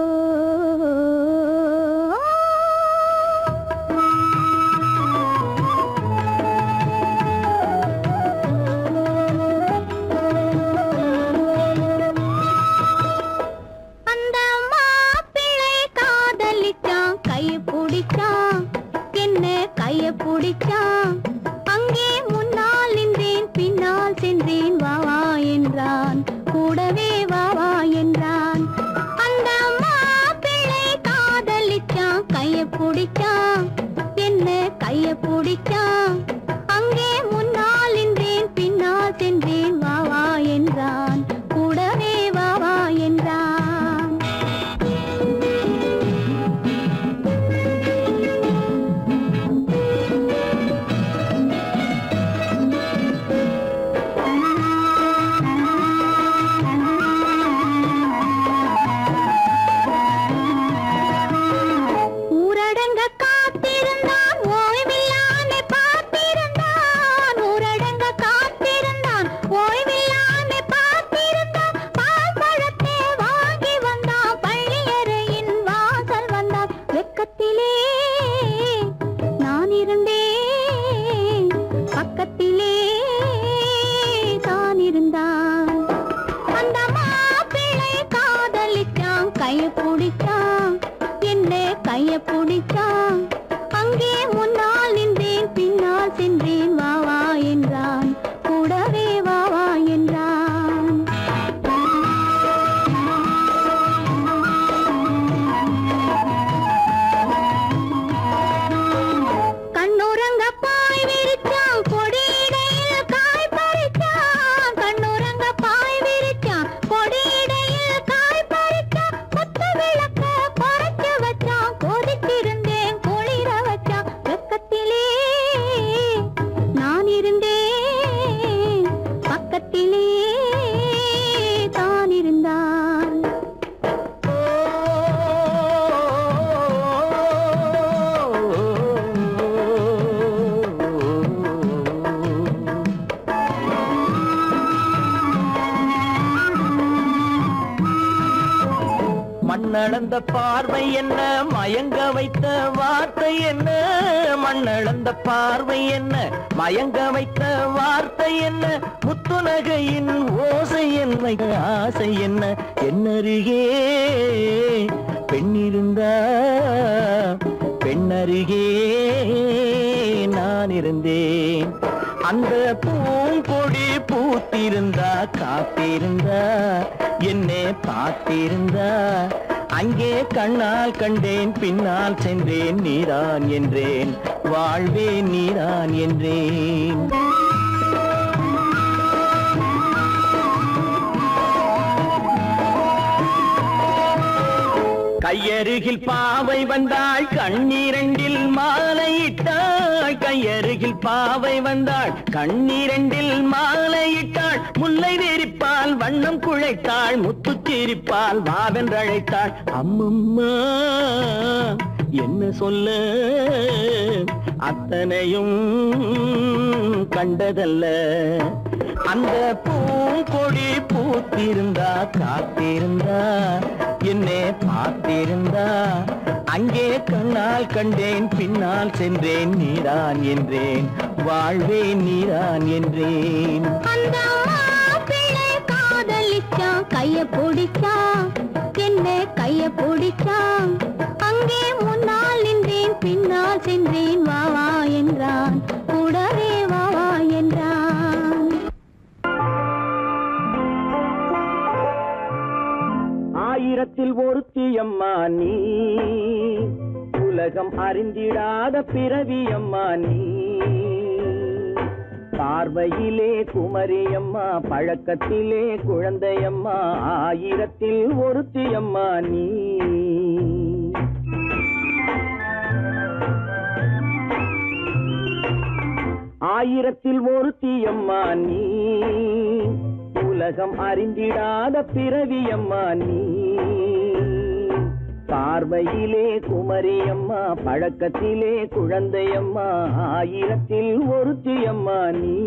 அந்த மாப்பிள்ளை காதலிச்சான் கைய பிடிச்சான் என்ன கைய பிடிச்சான் அங்கே முன்னால் நின்றேன் பின்னால் சென்றேன் வா வா என்றான் கூடவே வா வா என்றான் அந்த மாப்பிள்ளை காதலிச்சான் கைய பிடிச்சான் என்ன கைய பிடிச்சான் அங்கே முன்னால் நின்றேன் பின்னால் சென்றேன் வா வா என்றான் கூடவே வா வா என்றான் ஊரடங்க காத்திருந்தான் ஓய்வில்லாமே பார்த்திருந்தான் ஊரடங்க காத்திருந்தான் ஓய்வில்லாமே பார்த்திருந்தான் பால் பழத்தை வாங்கி வந்தான் பள்ளியறையின் வாசல் வந்தான் வெக்கத்திலே நான் இருந்தேன் பக்கத்திலே தான் இருந்தான் அந்த மாப்பிள்ளை காதலிச்சான் கைய பிடிச்சான் என்ன கைய பிடிச்சான் அங்கே முன்னால் நின்றேன் பின்னால் சென்றேன் வா வா என்றான் கூடவே வா வா என்றான் கண்ணுறங்க பாய் விரிச்சான் கொடியிடையில் காய் பறிச்சான் கண்ணுறங்க பாய் விரிச்சான் கொடியிடையில் காய் பறிச்சான் குத்த விளக்க குறைச்சு வச்சான் கொதிச்சிருந்தேன் குளிர வச்சான் வெக்கத்திலே நான் இருந்தேன் பக்கத்திலே தான் இருந்தான் மண்ணளந்த பார்வை என்ன மயங்க வைத்த வார்த்தை என்ன மண்ணளந்த பார்வை என்ன மயங்க வைத்த வார்த்தை என்ன முத்துநகையின் ஓசை என்ன ஆசை என்ன என்னருகே பெண்ணிருந்தா பெண்ணருகே நான் இருந்தேன் அந்த பூங்கொடி பூத்திருந்தா காத்திருந்தா என்னை பார்த்திருந்தா அங்கே கண்ணால் கண்டேன் பின்னால் சென்றேன் நீதான் என்றேன் வாழ்வே நீதான் என்றேன் கையருகில் பாவை வந்தாள் கண்ணீரண்டில் மாலையிட்டாள் கையருகில் பாவை வந்தாள் கண்ணீரண்டில் மாலையிட்டாள் முல்லை வெறிப்பால் வண்ணம் குழைத்தாள் முத்து சிரிப்பால் வாவென்றழைத்தாள் அம்மம்மா என்ன சொல்ல அத்தனையும் கண்டதல்ல அந்த பூங்கொடி பூத்திருந்தா காத்திருந்தா என்னை பார்த்திருந்தா அங்கே கண்ணால் கண்டேன் பின்னால் சென்றேன் நீதான் என்றேன் வாழ்வே நீதான் என்றேன் அந்த மாப்பிள்ளை காதலிச்சான் கைய பிடிச்சான் என்ன கைய பிடிச்சான் அங்கே முன்னால் நின்றேன் பின்னால் சென்றேன் வா வா என்றான் கூடவே வா வா என்றான் ஆயிரத்தில் ஒருத்தியம்மா நீ உலகம் அறிந்திடாத பிறவியம்மா நீ பார்வையிலே குமரியம்மா பழக்கத்திலே குழந்தையம்மா ஆயிரத்தில் ஒருத்தியம்மா நீ ஆயிரத்தில் ஒருத்தியம்மா நீ உலக உலகம் அறிந்திடாத பிறவியம்மா நீ பார்வையிலே குமரியம்மா பழக்கத்திலே குழந்தையம்மா ஆயிரத்தில் ஒருத்தியம்மா நீ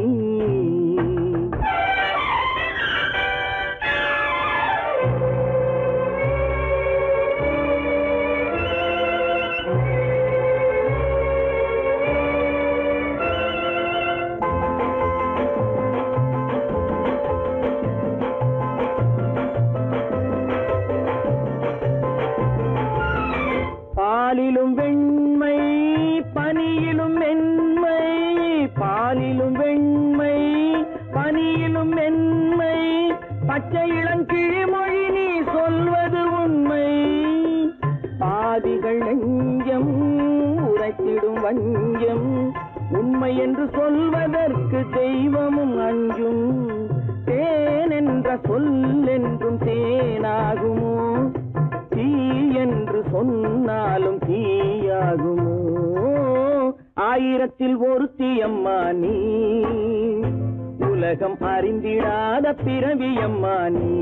பாலிலும் வெண்மை பனியிலும் மென்மை பாலிலும் வெண்மை பனியிலும் மென்மை பச்சை இளங்கிழிமொழி நீ சொல்வது உண்மை பாதிகள் நெஞ்சம் உரைத்திடும் வஞ்சம் உண்மை என்று சொல்வதற்கு தெய்வமும் அஞ்சும் தேன் என்ற சொல் என்றும் தேனாகுமோ தீ என்று சொன்னாலும் தீயாகுமோ ஆயிரத்தில் ஒருத்தி அம்மா நீ உலகம் அறிந்திடாத பிறவியம்மா நீ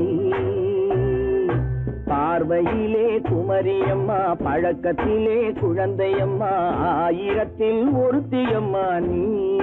பார்வையிலே குமரியம்மா பழக்கத்திலே குழந்தையம்மா ஆயிரத்தில் ஒருத்தியம்மா நீ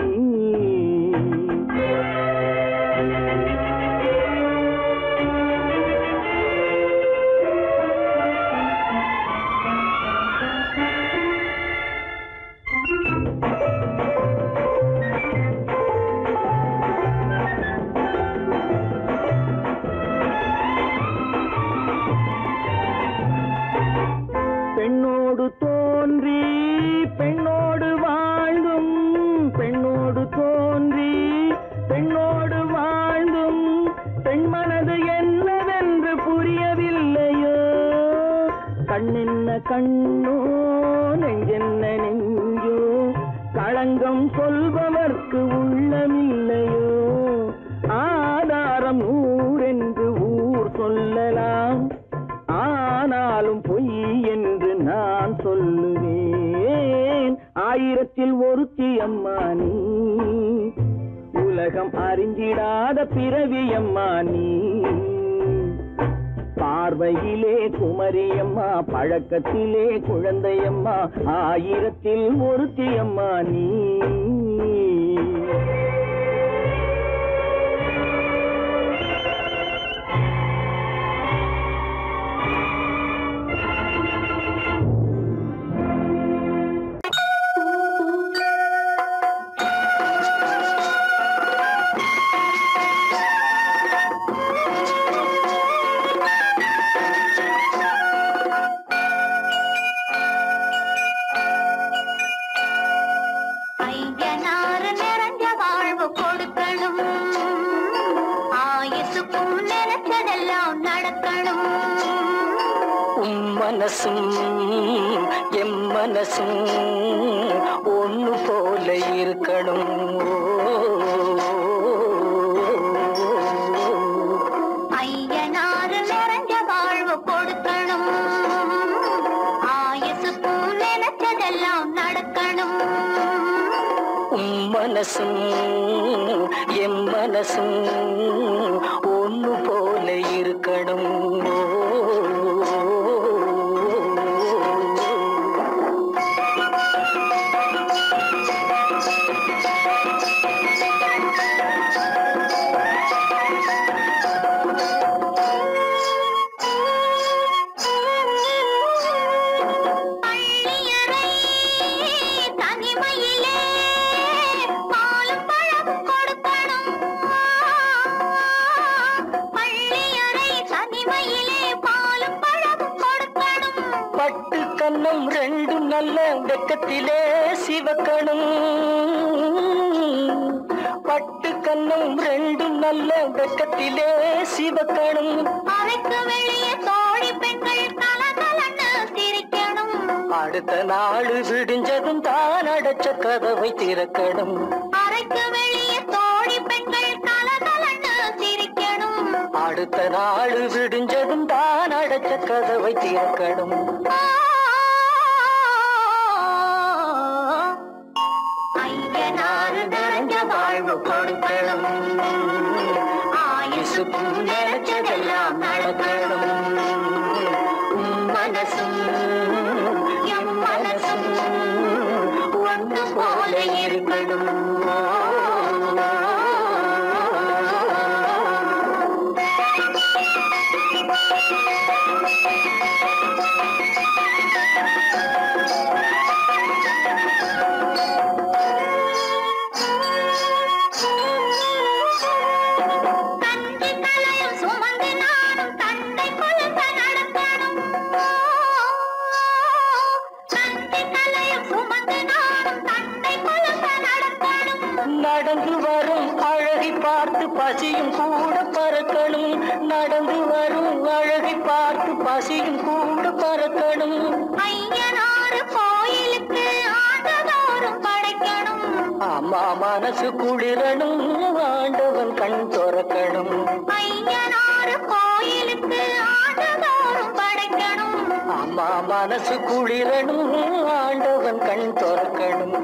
பெண்ணோடு தோன்றி பெண்ணோடு வாழ்ந்தும் பெண்ணோடு தோன்றி பெண்ணோடு வாழ்ந்தும் பெண் மனது என்னவென்று புரியவில்லையோ கண்ணென்ன கண்ணோ நெஞ்சென்ன நெஞ்சோ களங்கம் சொல்பவர்க்கு உள்ளமில்லையோ ஆதாரம் ஊரென்று ஊர் சொல்லலாம் ஆனாலும் பொய் என்று நான் சொல்லுவேன் ஆயிரத்தில் ஒருத்தி அம்மா நீ உலகம் அறிந்திடாத பிறவி அம்மா நீ பார்வையிலே குமரியம்மா பழக்கத்திலே குழந்தையம்மா ஆயிரத்தில் ஒருத்தி அம்மா நீ ஐயனாறு நிறைஞ்ச வாழ்வு கொடுக்கணும் ஆயுசுக்கும் நினைச்சதெல்லாம் நடக்கணும் உம் மனசும் எம் மனசும் ஒண்ணு போல இருக்கணும் ஐயனாறு நிறைஞ்ச வாழ்வு கொடுக்கணும் ஆயுசுக்கும் நினைச்சதெல்லாம் நடக்கணும் உம் மனசும் எம் மனசும் ஒண்ணு போல இருக்கணும் பள்ளியறை தனிமையிலே பாலும் பழம் கொடுக்கணும் பள்ளியறை தனிமையிலே பாலும் பழம் கொடுக்கணும் பட்டு கன்னம் ரெண்டும் நல்ல வெக்கத்திலே சிவக்கணும் பட்டு கன்னம் ரெண்டும் நல்ல வெக்கத்திலே சிவக்கணும் அறைக்கு வெளியே தோழி பெண்கள் கலகலன்னு சிரிக்கணும் அடுத்த நாள் விடிஞ்சதும் தான் அடைச்ச கதவை திறக்கணும் அறைக்கு வெளியே தோழி பெண்கள் கலகலன்னு சிரிக்கணும் அடுத்த நாள் விடிஞ்சதும் தான் அடைச்ச கதவை திறக்கணும் ஐயனாறு நிறைஞ்ச வாழ்வு கொடுக்கணும் ஆயுசு பசியும் கூட பறக்கணும் நடந்து வரும் அழகை பார்த்து பசியும் கூட பறக்கணும் ஐயனாறு கோயிலுக்கு ஆண்டுதோறும் படைக்கணும் அம்மா மனசு குளிரணும் ஆண்டவன் கண் துறக்கணும் ஐயனாறு கோயிலுக்கு ஆண்டுதோறும் படைக்கணும் அம்மா மனசு குளிரணும் ஆண்டவன் கண் துறக்கணும்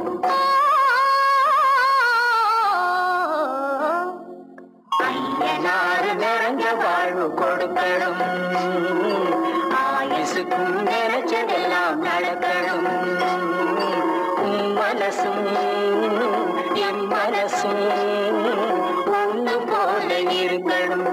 ஐயனாறு நிறைஞ்ச வாழ்வு கொடுக்கணும் ஆயுசுக்கும் நினைச்சதெல்லாம் நடக்கணும் உன் மனசும் என் மனசும் ஒன்று போல இருக்கணும்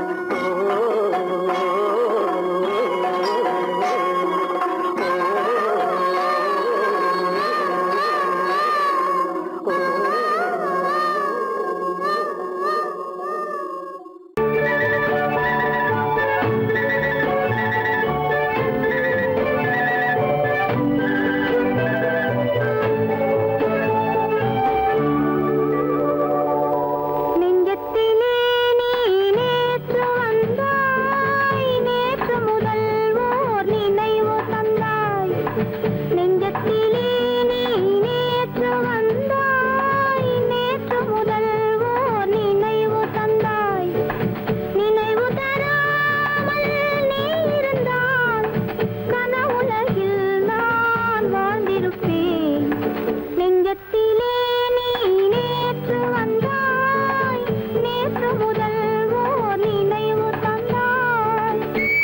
நெஞ்சத்திலே நீ நேற்று வந்தாய் நேற்று முதல் ஓர் நினைவு தந்தாய் நெஞ்சத்திலே நீ நேற்று வந்தாய் நேற்று முதல் ஓர் நினைவு தந்தாய் நினைவு தராமல் நீ இருந்தால் கனவுலகில் நான் வாழ்ந்திருப்பேன் நெஞ்சத்திலே நீ நேற்று வந்தாய் நேற்று முதல் ஓர் நினைவு தந்தாய்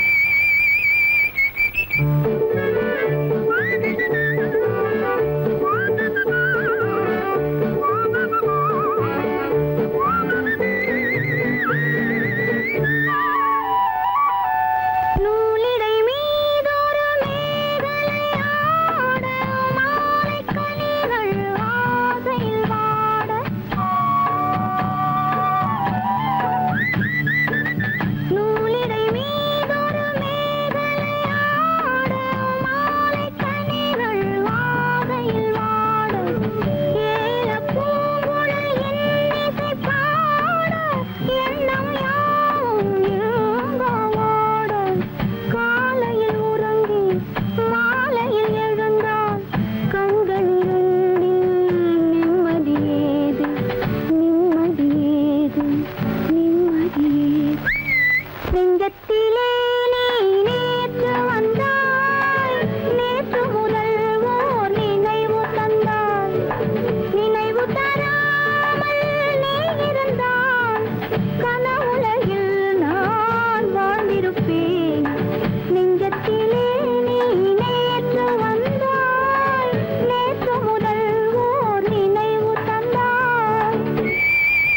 நூலிடை மீதொரு மேகலையாட மாலைக் கனிகள் ஆசையில் வாட நூலிடை மீதொரு மேகலையாட மாலைக் கனிகள் ஆசையில் வாட ஏலப் பூங்குழல் இன்னிசை பாட எண்ணம் யாவும் ஏங்காவோட காலையில் உறங்கி மாலையில் எழுந்தால் கண்கள் இரண்டில் நிம்மதியேது நிம்மதியேது நிம்மதியேது நெஞ்சத்திலே நீ நேற்று வந்தாய் நேற்று முதல் ஓர் நினைவு தந்தாய் நினைவு தராமல் நீ இருந்தால் கனவுலகில் நான் வாழ்ந்திருப்பேன் நெஞ்சத்திலே நீ நேற்று வந்தாய் நேற்று முதல் ஓர் நினைவு தந்தாய்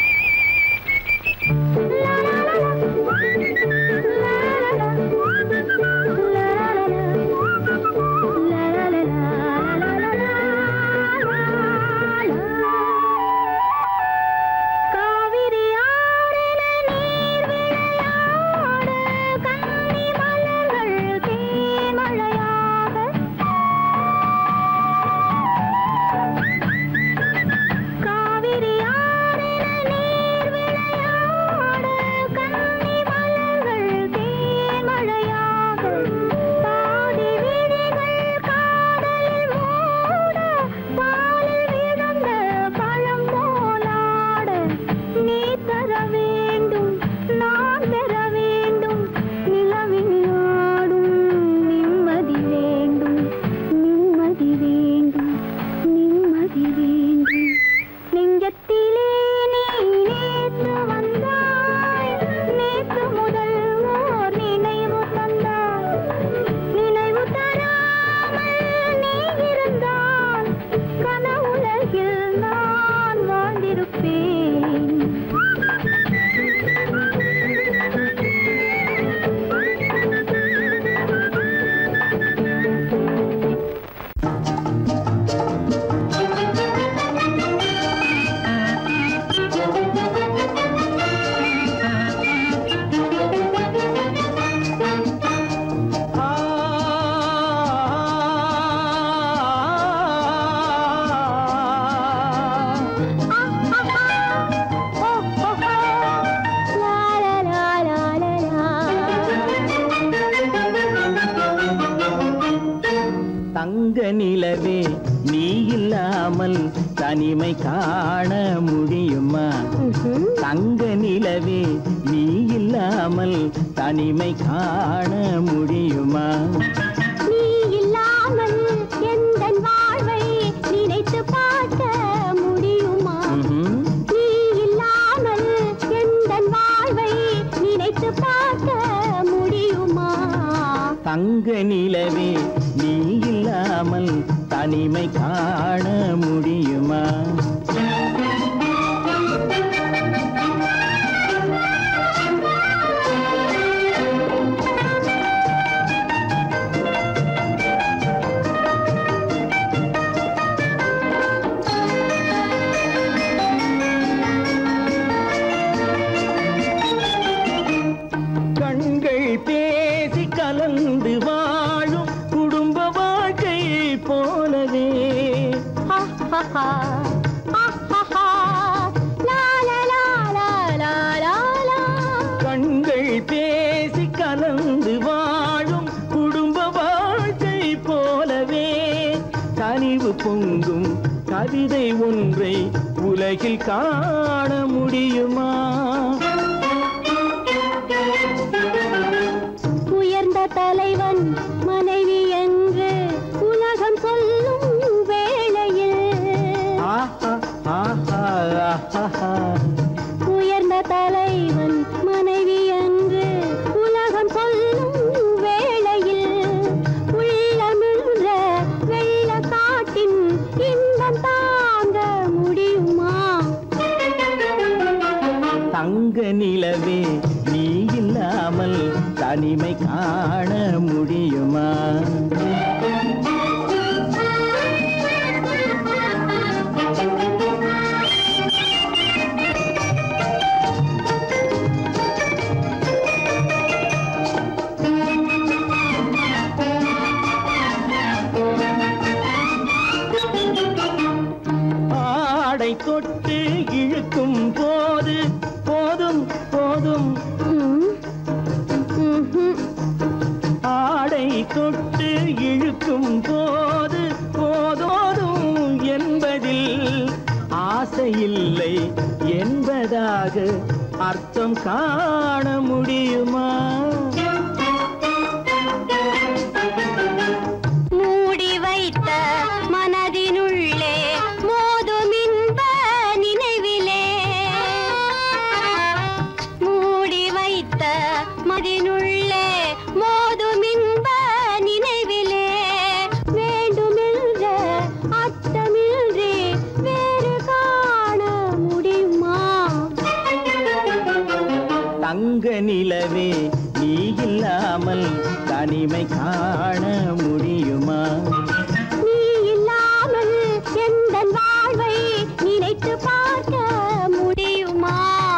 லா, லா, லா, லா, லா, லா, லா. தங்க நிலவே நீ இல்லாமல் தனிமை காண முடியுமா தங்க நிலவே நீ இல்லாமல் தனிமை காண முடியுமா நீ இல்லாமல் எந்தன் வாழ்வை நினைத்து பார்க்க முடியுமா ம்ஹும். நீ இல்லாமல் எந்தன் வாழ்வை நினைத்து பார்க்க முடியுமா தங்க நிலவே நீ இல்லாமல் தனிமை காண முடியுமா கண்கள் பேசி கலந்து வாழும் குடும்ப வாழ்க்கை போலவே ஆஹாஹா, ஆஹாஹா, லா, லா, லா, லா, லா, லா, லா. கண்கள் பேசி கலந்து வாழும் குடும்ப வாழ்க்கை போலவே கனிவு பொங்கும் கவிதை ஒன்றை உலகில் காண முடியுமா உயர்ந்த தலைவன் மனைவி என்று உலகம் சொல்லும் வேளையில் ஆஹா ஆஹா ஆஹா உயர்ந்த தலைவன் மனைவி என்று உலகம் சொல்லும் வேளையில் உள்ளமிழ்ற வெள்ள காட்டின் இன்பம் தாங்க முடியுமா தங்க நிலவே நீ இல்லாமல் தனிமை காண முடியுமா ஆடை தொட்டு இழுக்கும் போது போதும் போதும் ம், ம்ஹும். ஆடை தொட்டு இழுக்கும் போது போதோதும் என்பதில் ஆசையில்லை என்பதாக அர்த்தம் காண முடியுமா மூடி வைத்த மனதினுள்ளே மோதும் இன்ப நினைவிலே மூடி வைத்த மதினுள்ளே மோதும் இன்ப நினைவிலே வேண்டுமென்ற அர்த்தமின்றி வேறு காண முடியுமா தங்க நிலவே நீ இல்லாமல் தனிமை காண முடியுமா நீ இல்லாமல் எந்தன் வாழ்வை நினைத்து பார்க்க முடியுமா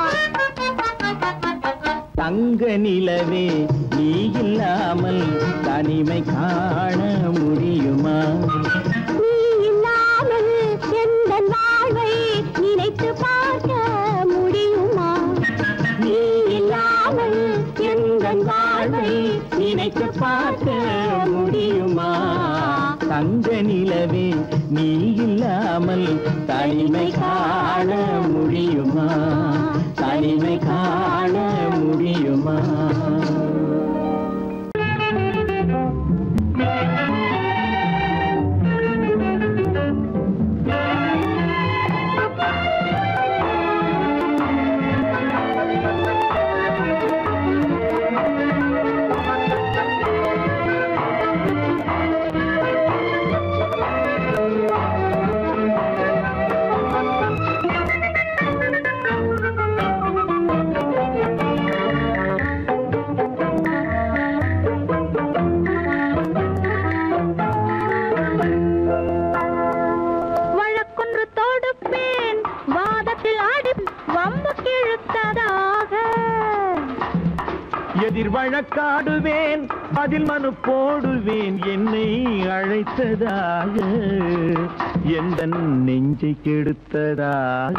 தங்க நிலவே நீ இல்லாமல் தனிமை காண முடியுமா நீ இல்லாமல் எந்தன் வாழ்வை நினைத்து பார்க்க முடியுமா நீ இல்லாமல் எந்தன் வாழ்வை நினைத்து பார்க்க முடியுமா தங்க நிலவே நீ இல்லாமல் தனிமை காண முடியுமா தனிமை காண முடியுமா வழக்கொன்று தொடுப்பேன் வாதத்தில் ஆடி வம்பு கிழுத்ததாக எதிர் வழக்காடுவேன் அதில் மனு போடுவேன் என்னை அழைத்ததாக எந்த நெஞ்சை கெடுத்ததாக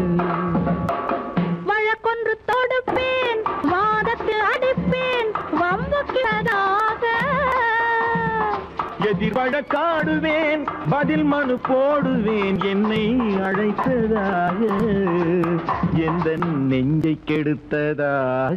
வழக்கொன்று தொடுப்பேன் வாதத்தில் அடிப்பேன் வம்பு கிழதாக எதிர் வழக்காடுவேன் பதில் மனு போடுவேன் என்னை அழைத்ததாக எந்த நெஞ்சை கெடுத்ததாக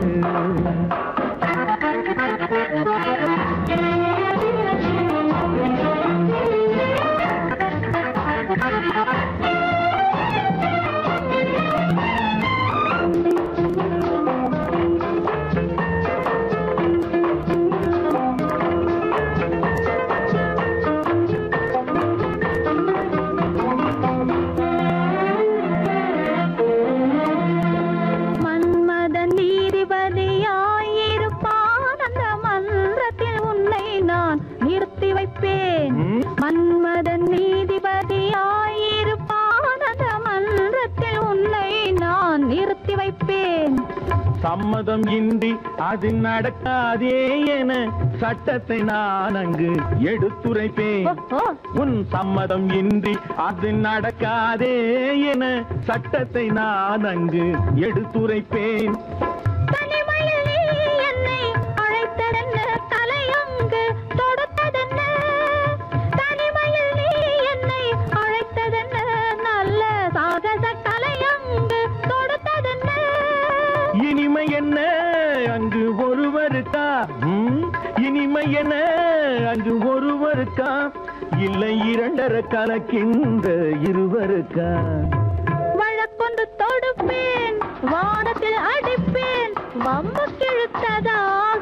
மன்மதன் நீதிபதியாயிருப்பான் அந்த மன்றத்தில் உன்னை நான் நிறுத்தி வைப்பேன் ம்? மன்மதன் நீதிபதியாயிருப்பான் அந்த மன்றத்தில் உன்னை நான் நிறுத்தி வைப்பேன் சம்மதம் இன்றி அது நடக்காதே என சட்டத்தை நான் அங்கு எடுத்துரைப்பேன் ஓ, உன் சம்மதம் இன்றி அது நடக்காதே என சட்டத்தை நான் அங்கு எடுத்துரைப்பேன் தனிமையில் நீ என்னை அழைத்ததென்ன தலையங்கு தொடுத்ததென்ன தனிமையில் நீ என்னை அழைத்ததென்ன நல்ல சாகச தலையங்கு தொடுத்ததென்ன இனிமை என்ன அங்கு ஒருவருக்கா ம்? இனிமை என்ன அங்கு ஒருவருக்கா இல்லை இரண்டரை கலக்கின்ற இருவருக்கா வழக்கொண்டு தொடுப்பேன் வானத்தில் அடிப்பேன் வம்பு கிழுத்ததாக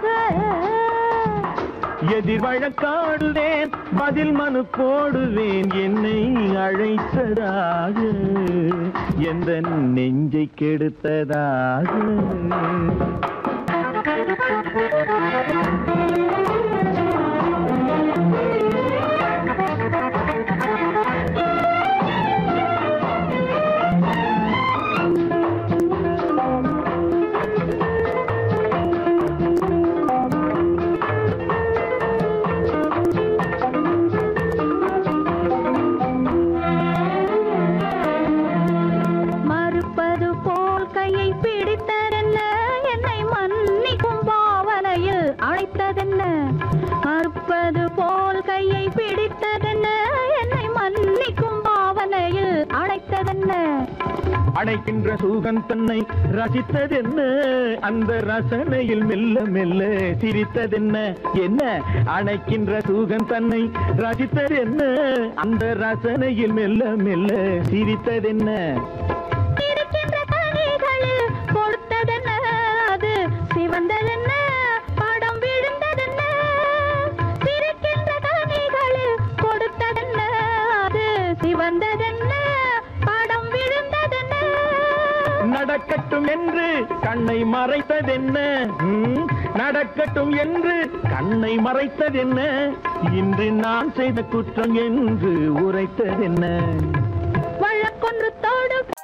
எதிர் வழக்காடுவேன் பதில் மனு போடுவேன் என்னை அழைத்ததாக எந்த நெஞ்சை கெடுத்ததாக மறுப்பது போல் கையை பிடித்ததென்ன என்னை மன்னிக்கும் பாவனையில் அழைத்ததென்ன மறுப்பது போல் கையை பிடித்ததென்ன என்னை மன்னிக்கும் பாவனையில் அழைத்ததென்ன அடைக்கின்ற சூகன் தன்னை ரசித்ததென்ன அந்த ரசனையில் மெல்ல மெல்ல சிரித்ததென்ன என்ன அணைக்கின்ற சூகன் தன்னை ரசித்ததென்ன அந்த ரசனையில் மெல்ல மெல்ல சிரித்ததென்ன இருக்கின்ற கனிகளில் கொடுத்ததென்ன அது சிவந்ததென்ன படம் விழுந்ததென்ன சிரிக்கின்ற கனிகளில் கொடுத்ததென்ன அது சிவந்ததென்ன படம் விழுந்ததென்ன நடக்கட்டும் என்று கண்ணை மறைத்ததென்ன ம்? நடக்கட்டும் என்று கண்ணை மறைத்ததென்ன இன்று நான் செய்த குற்றம் என்று உரைத்ததென்ன வழக்கொன்று தொடுப்பேன்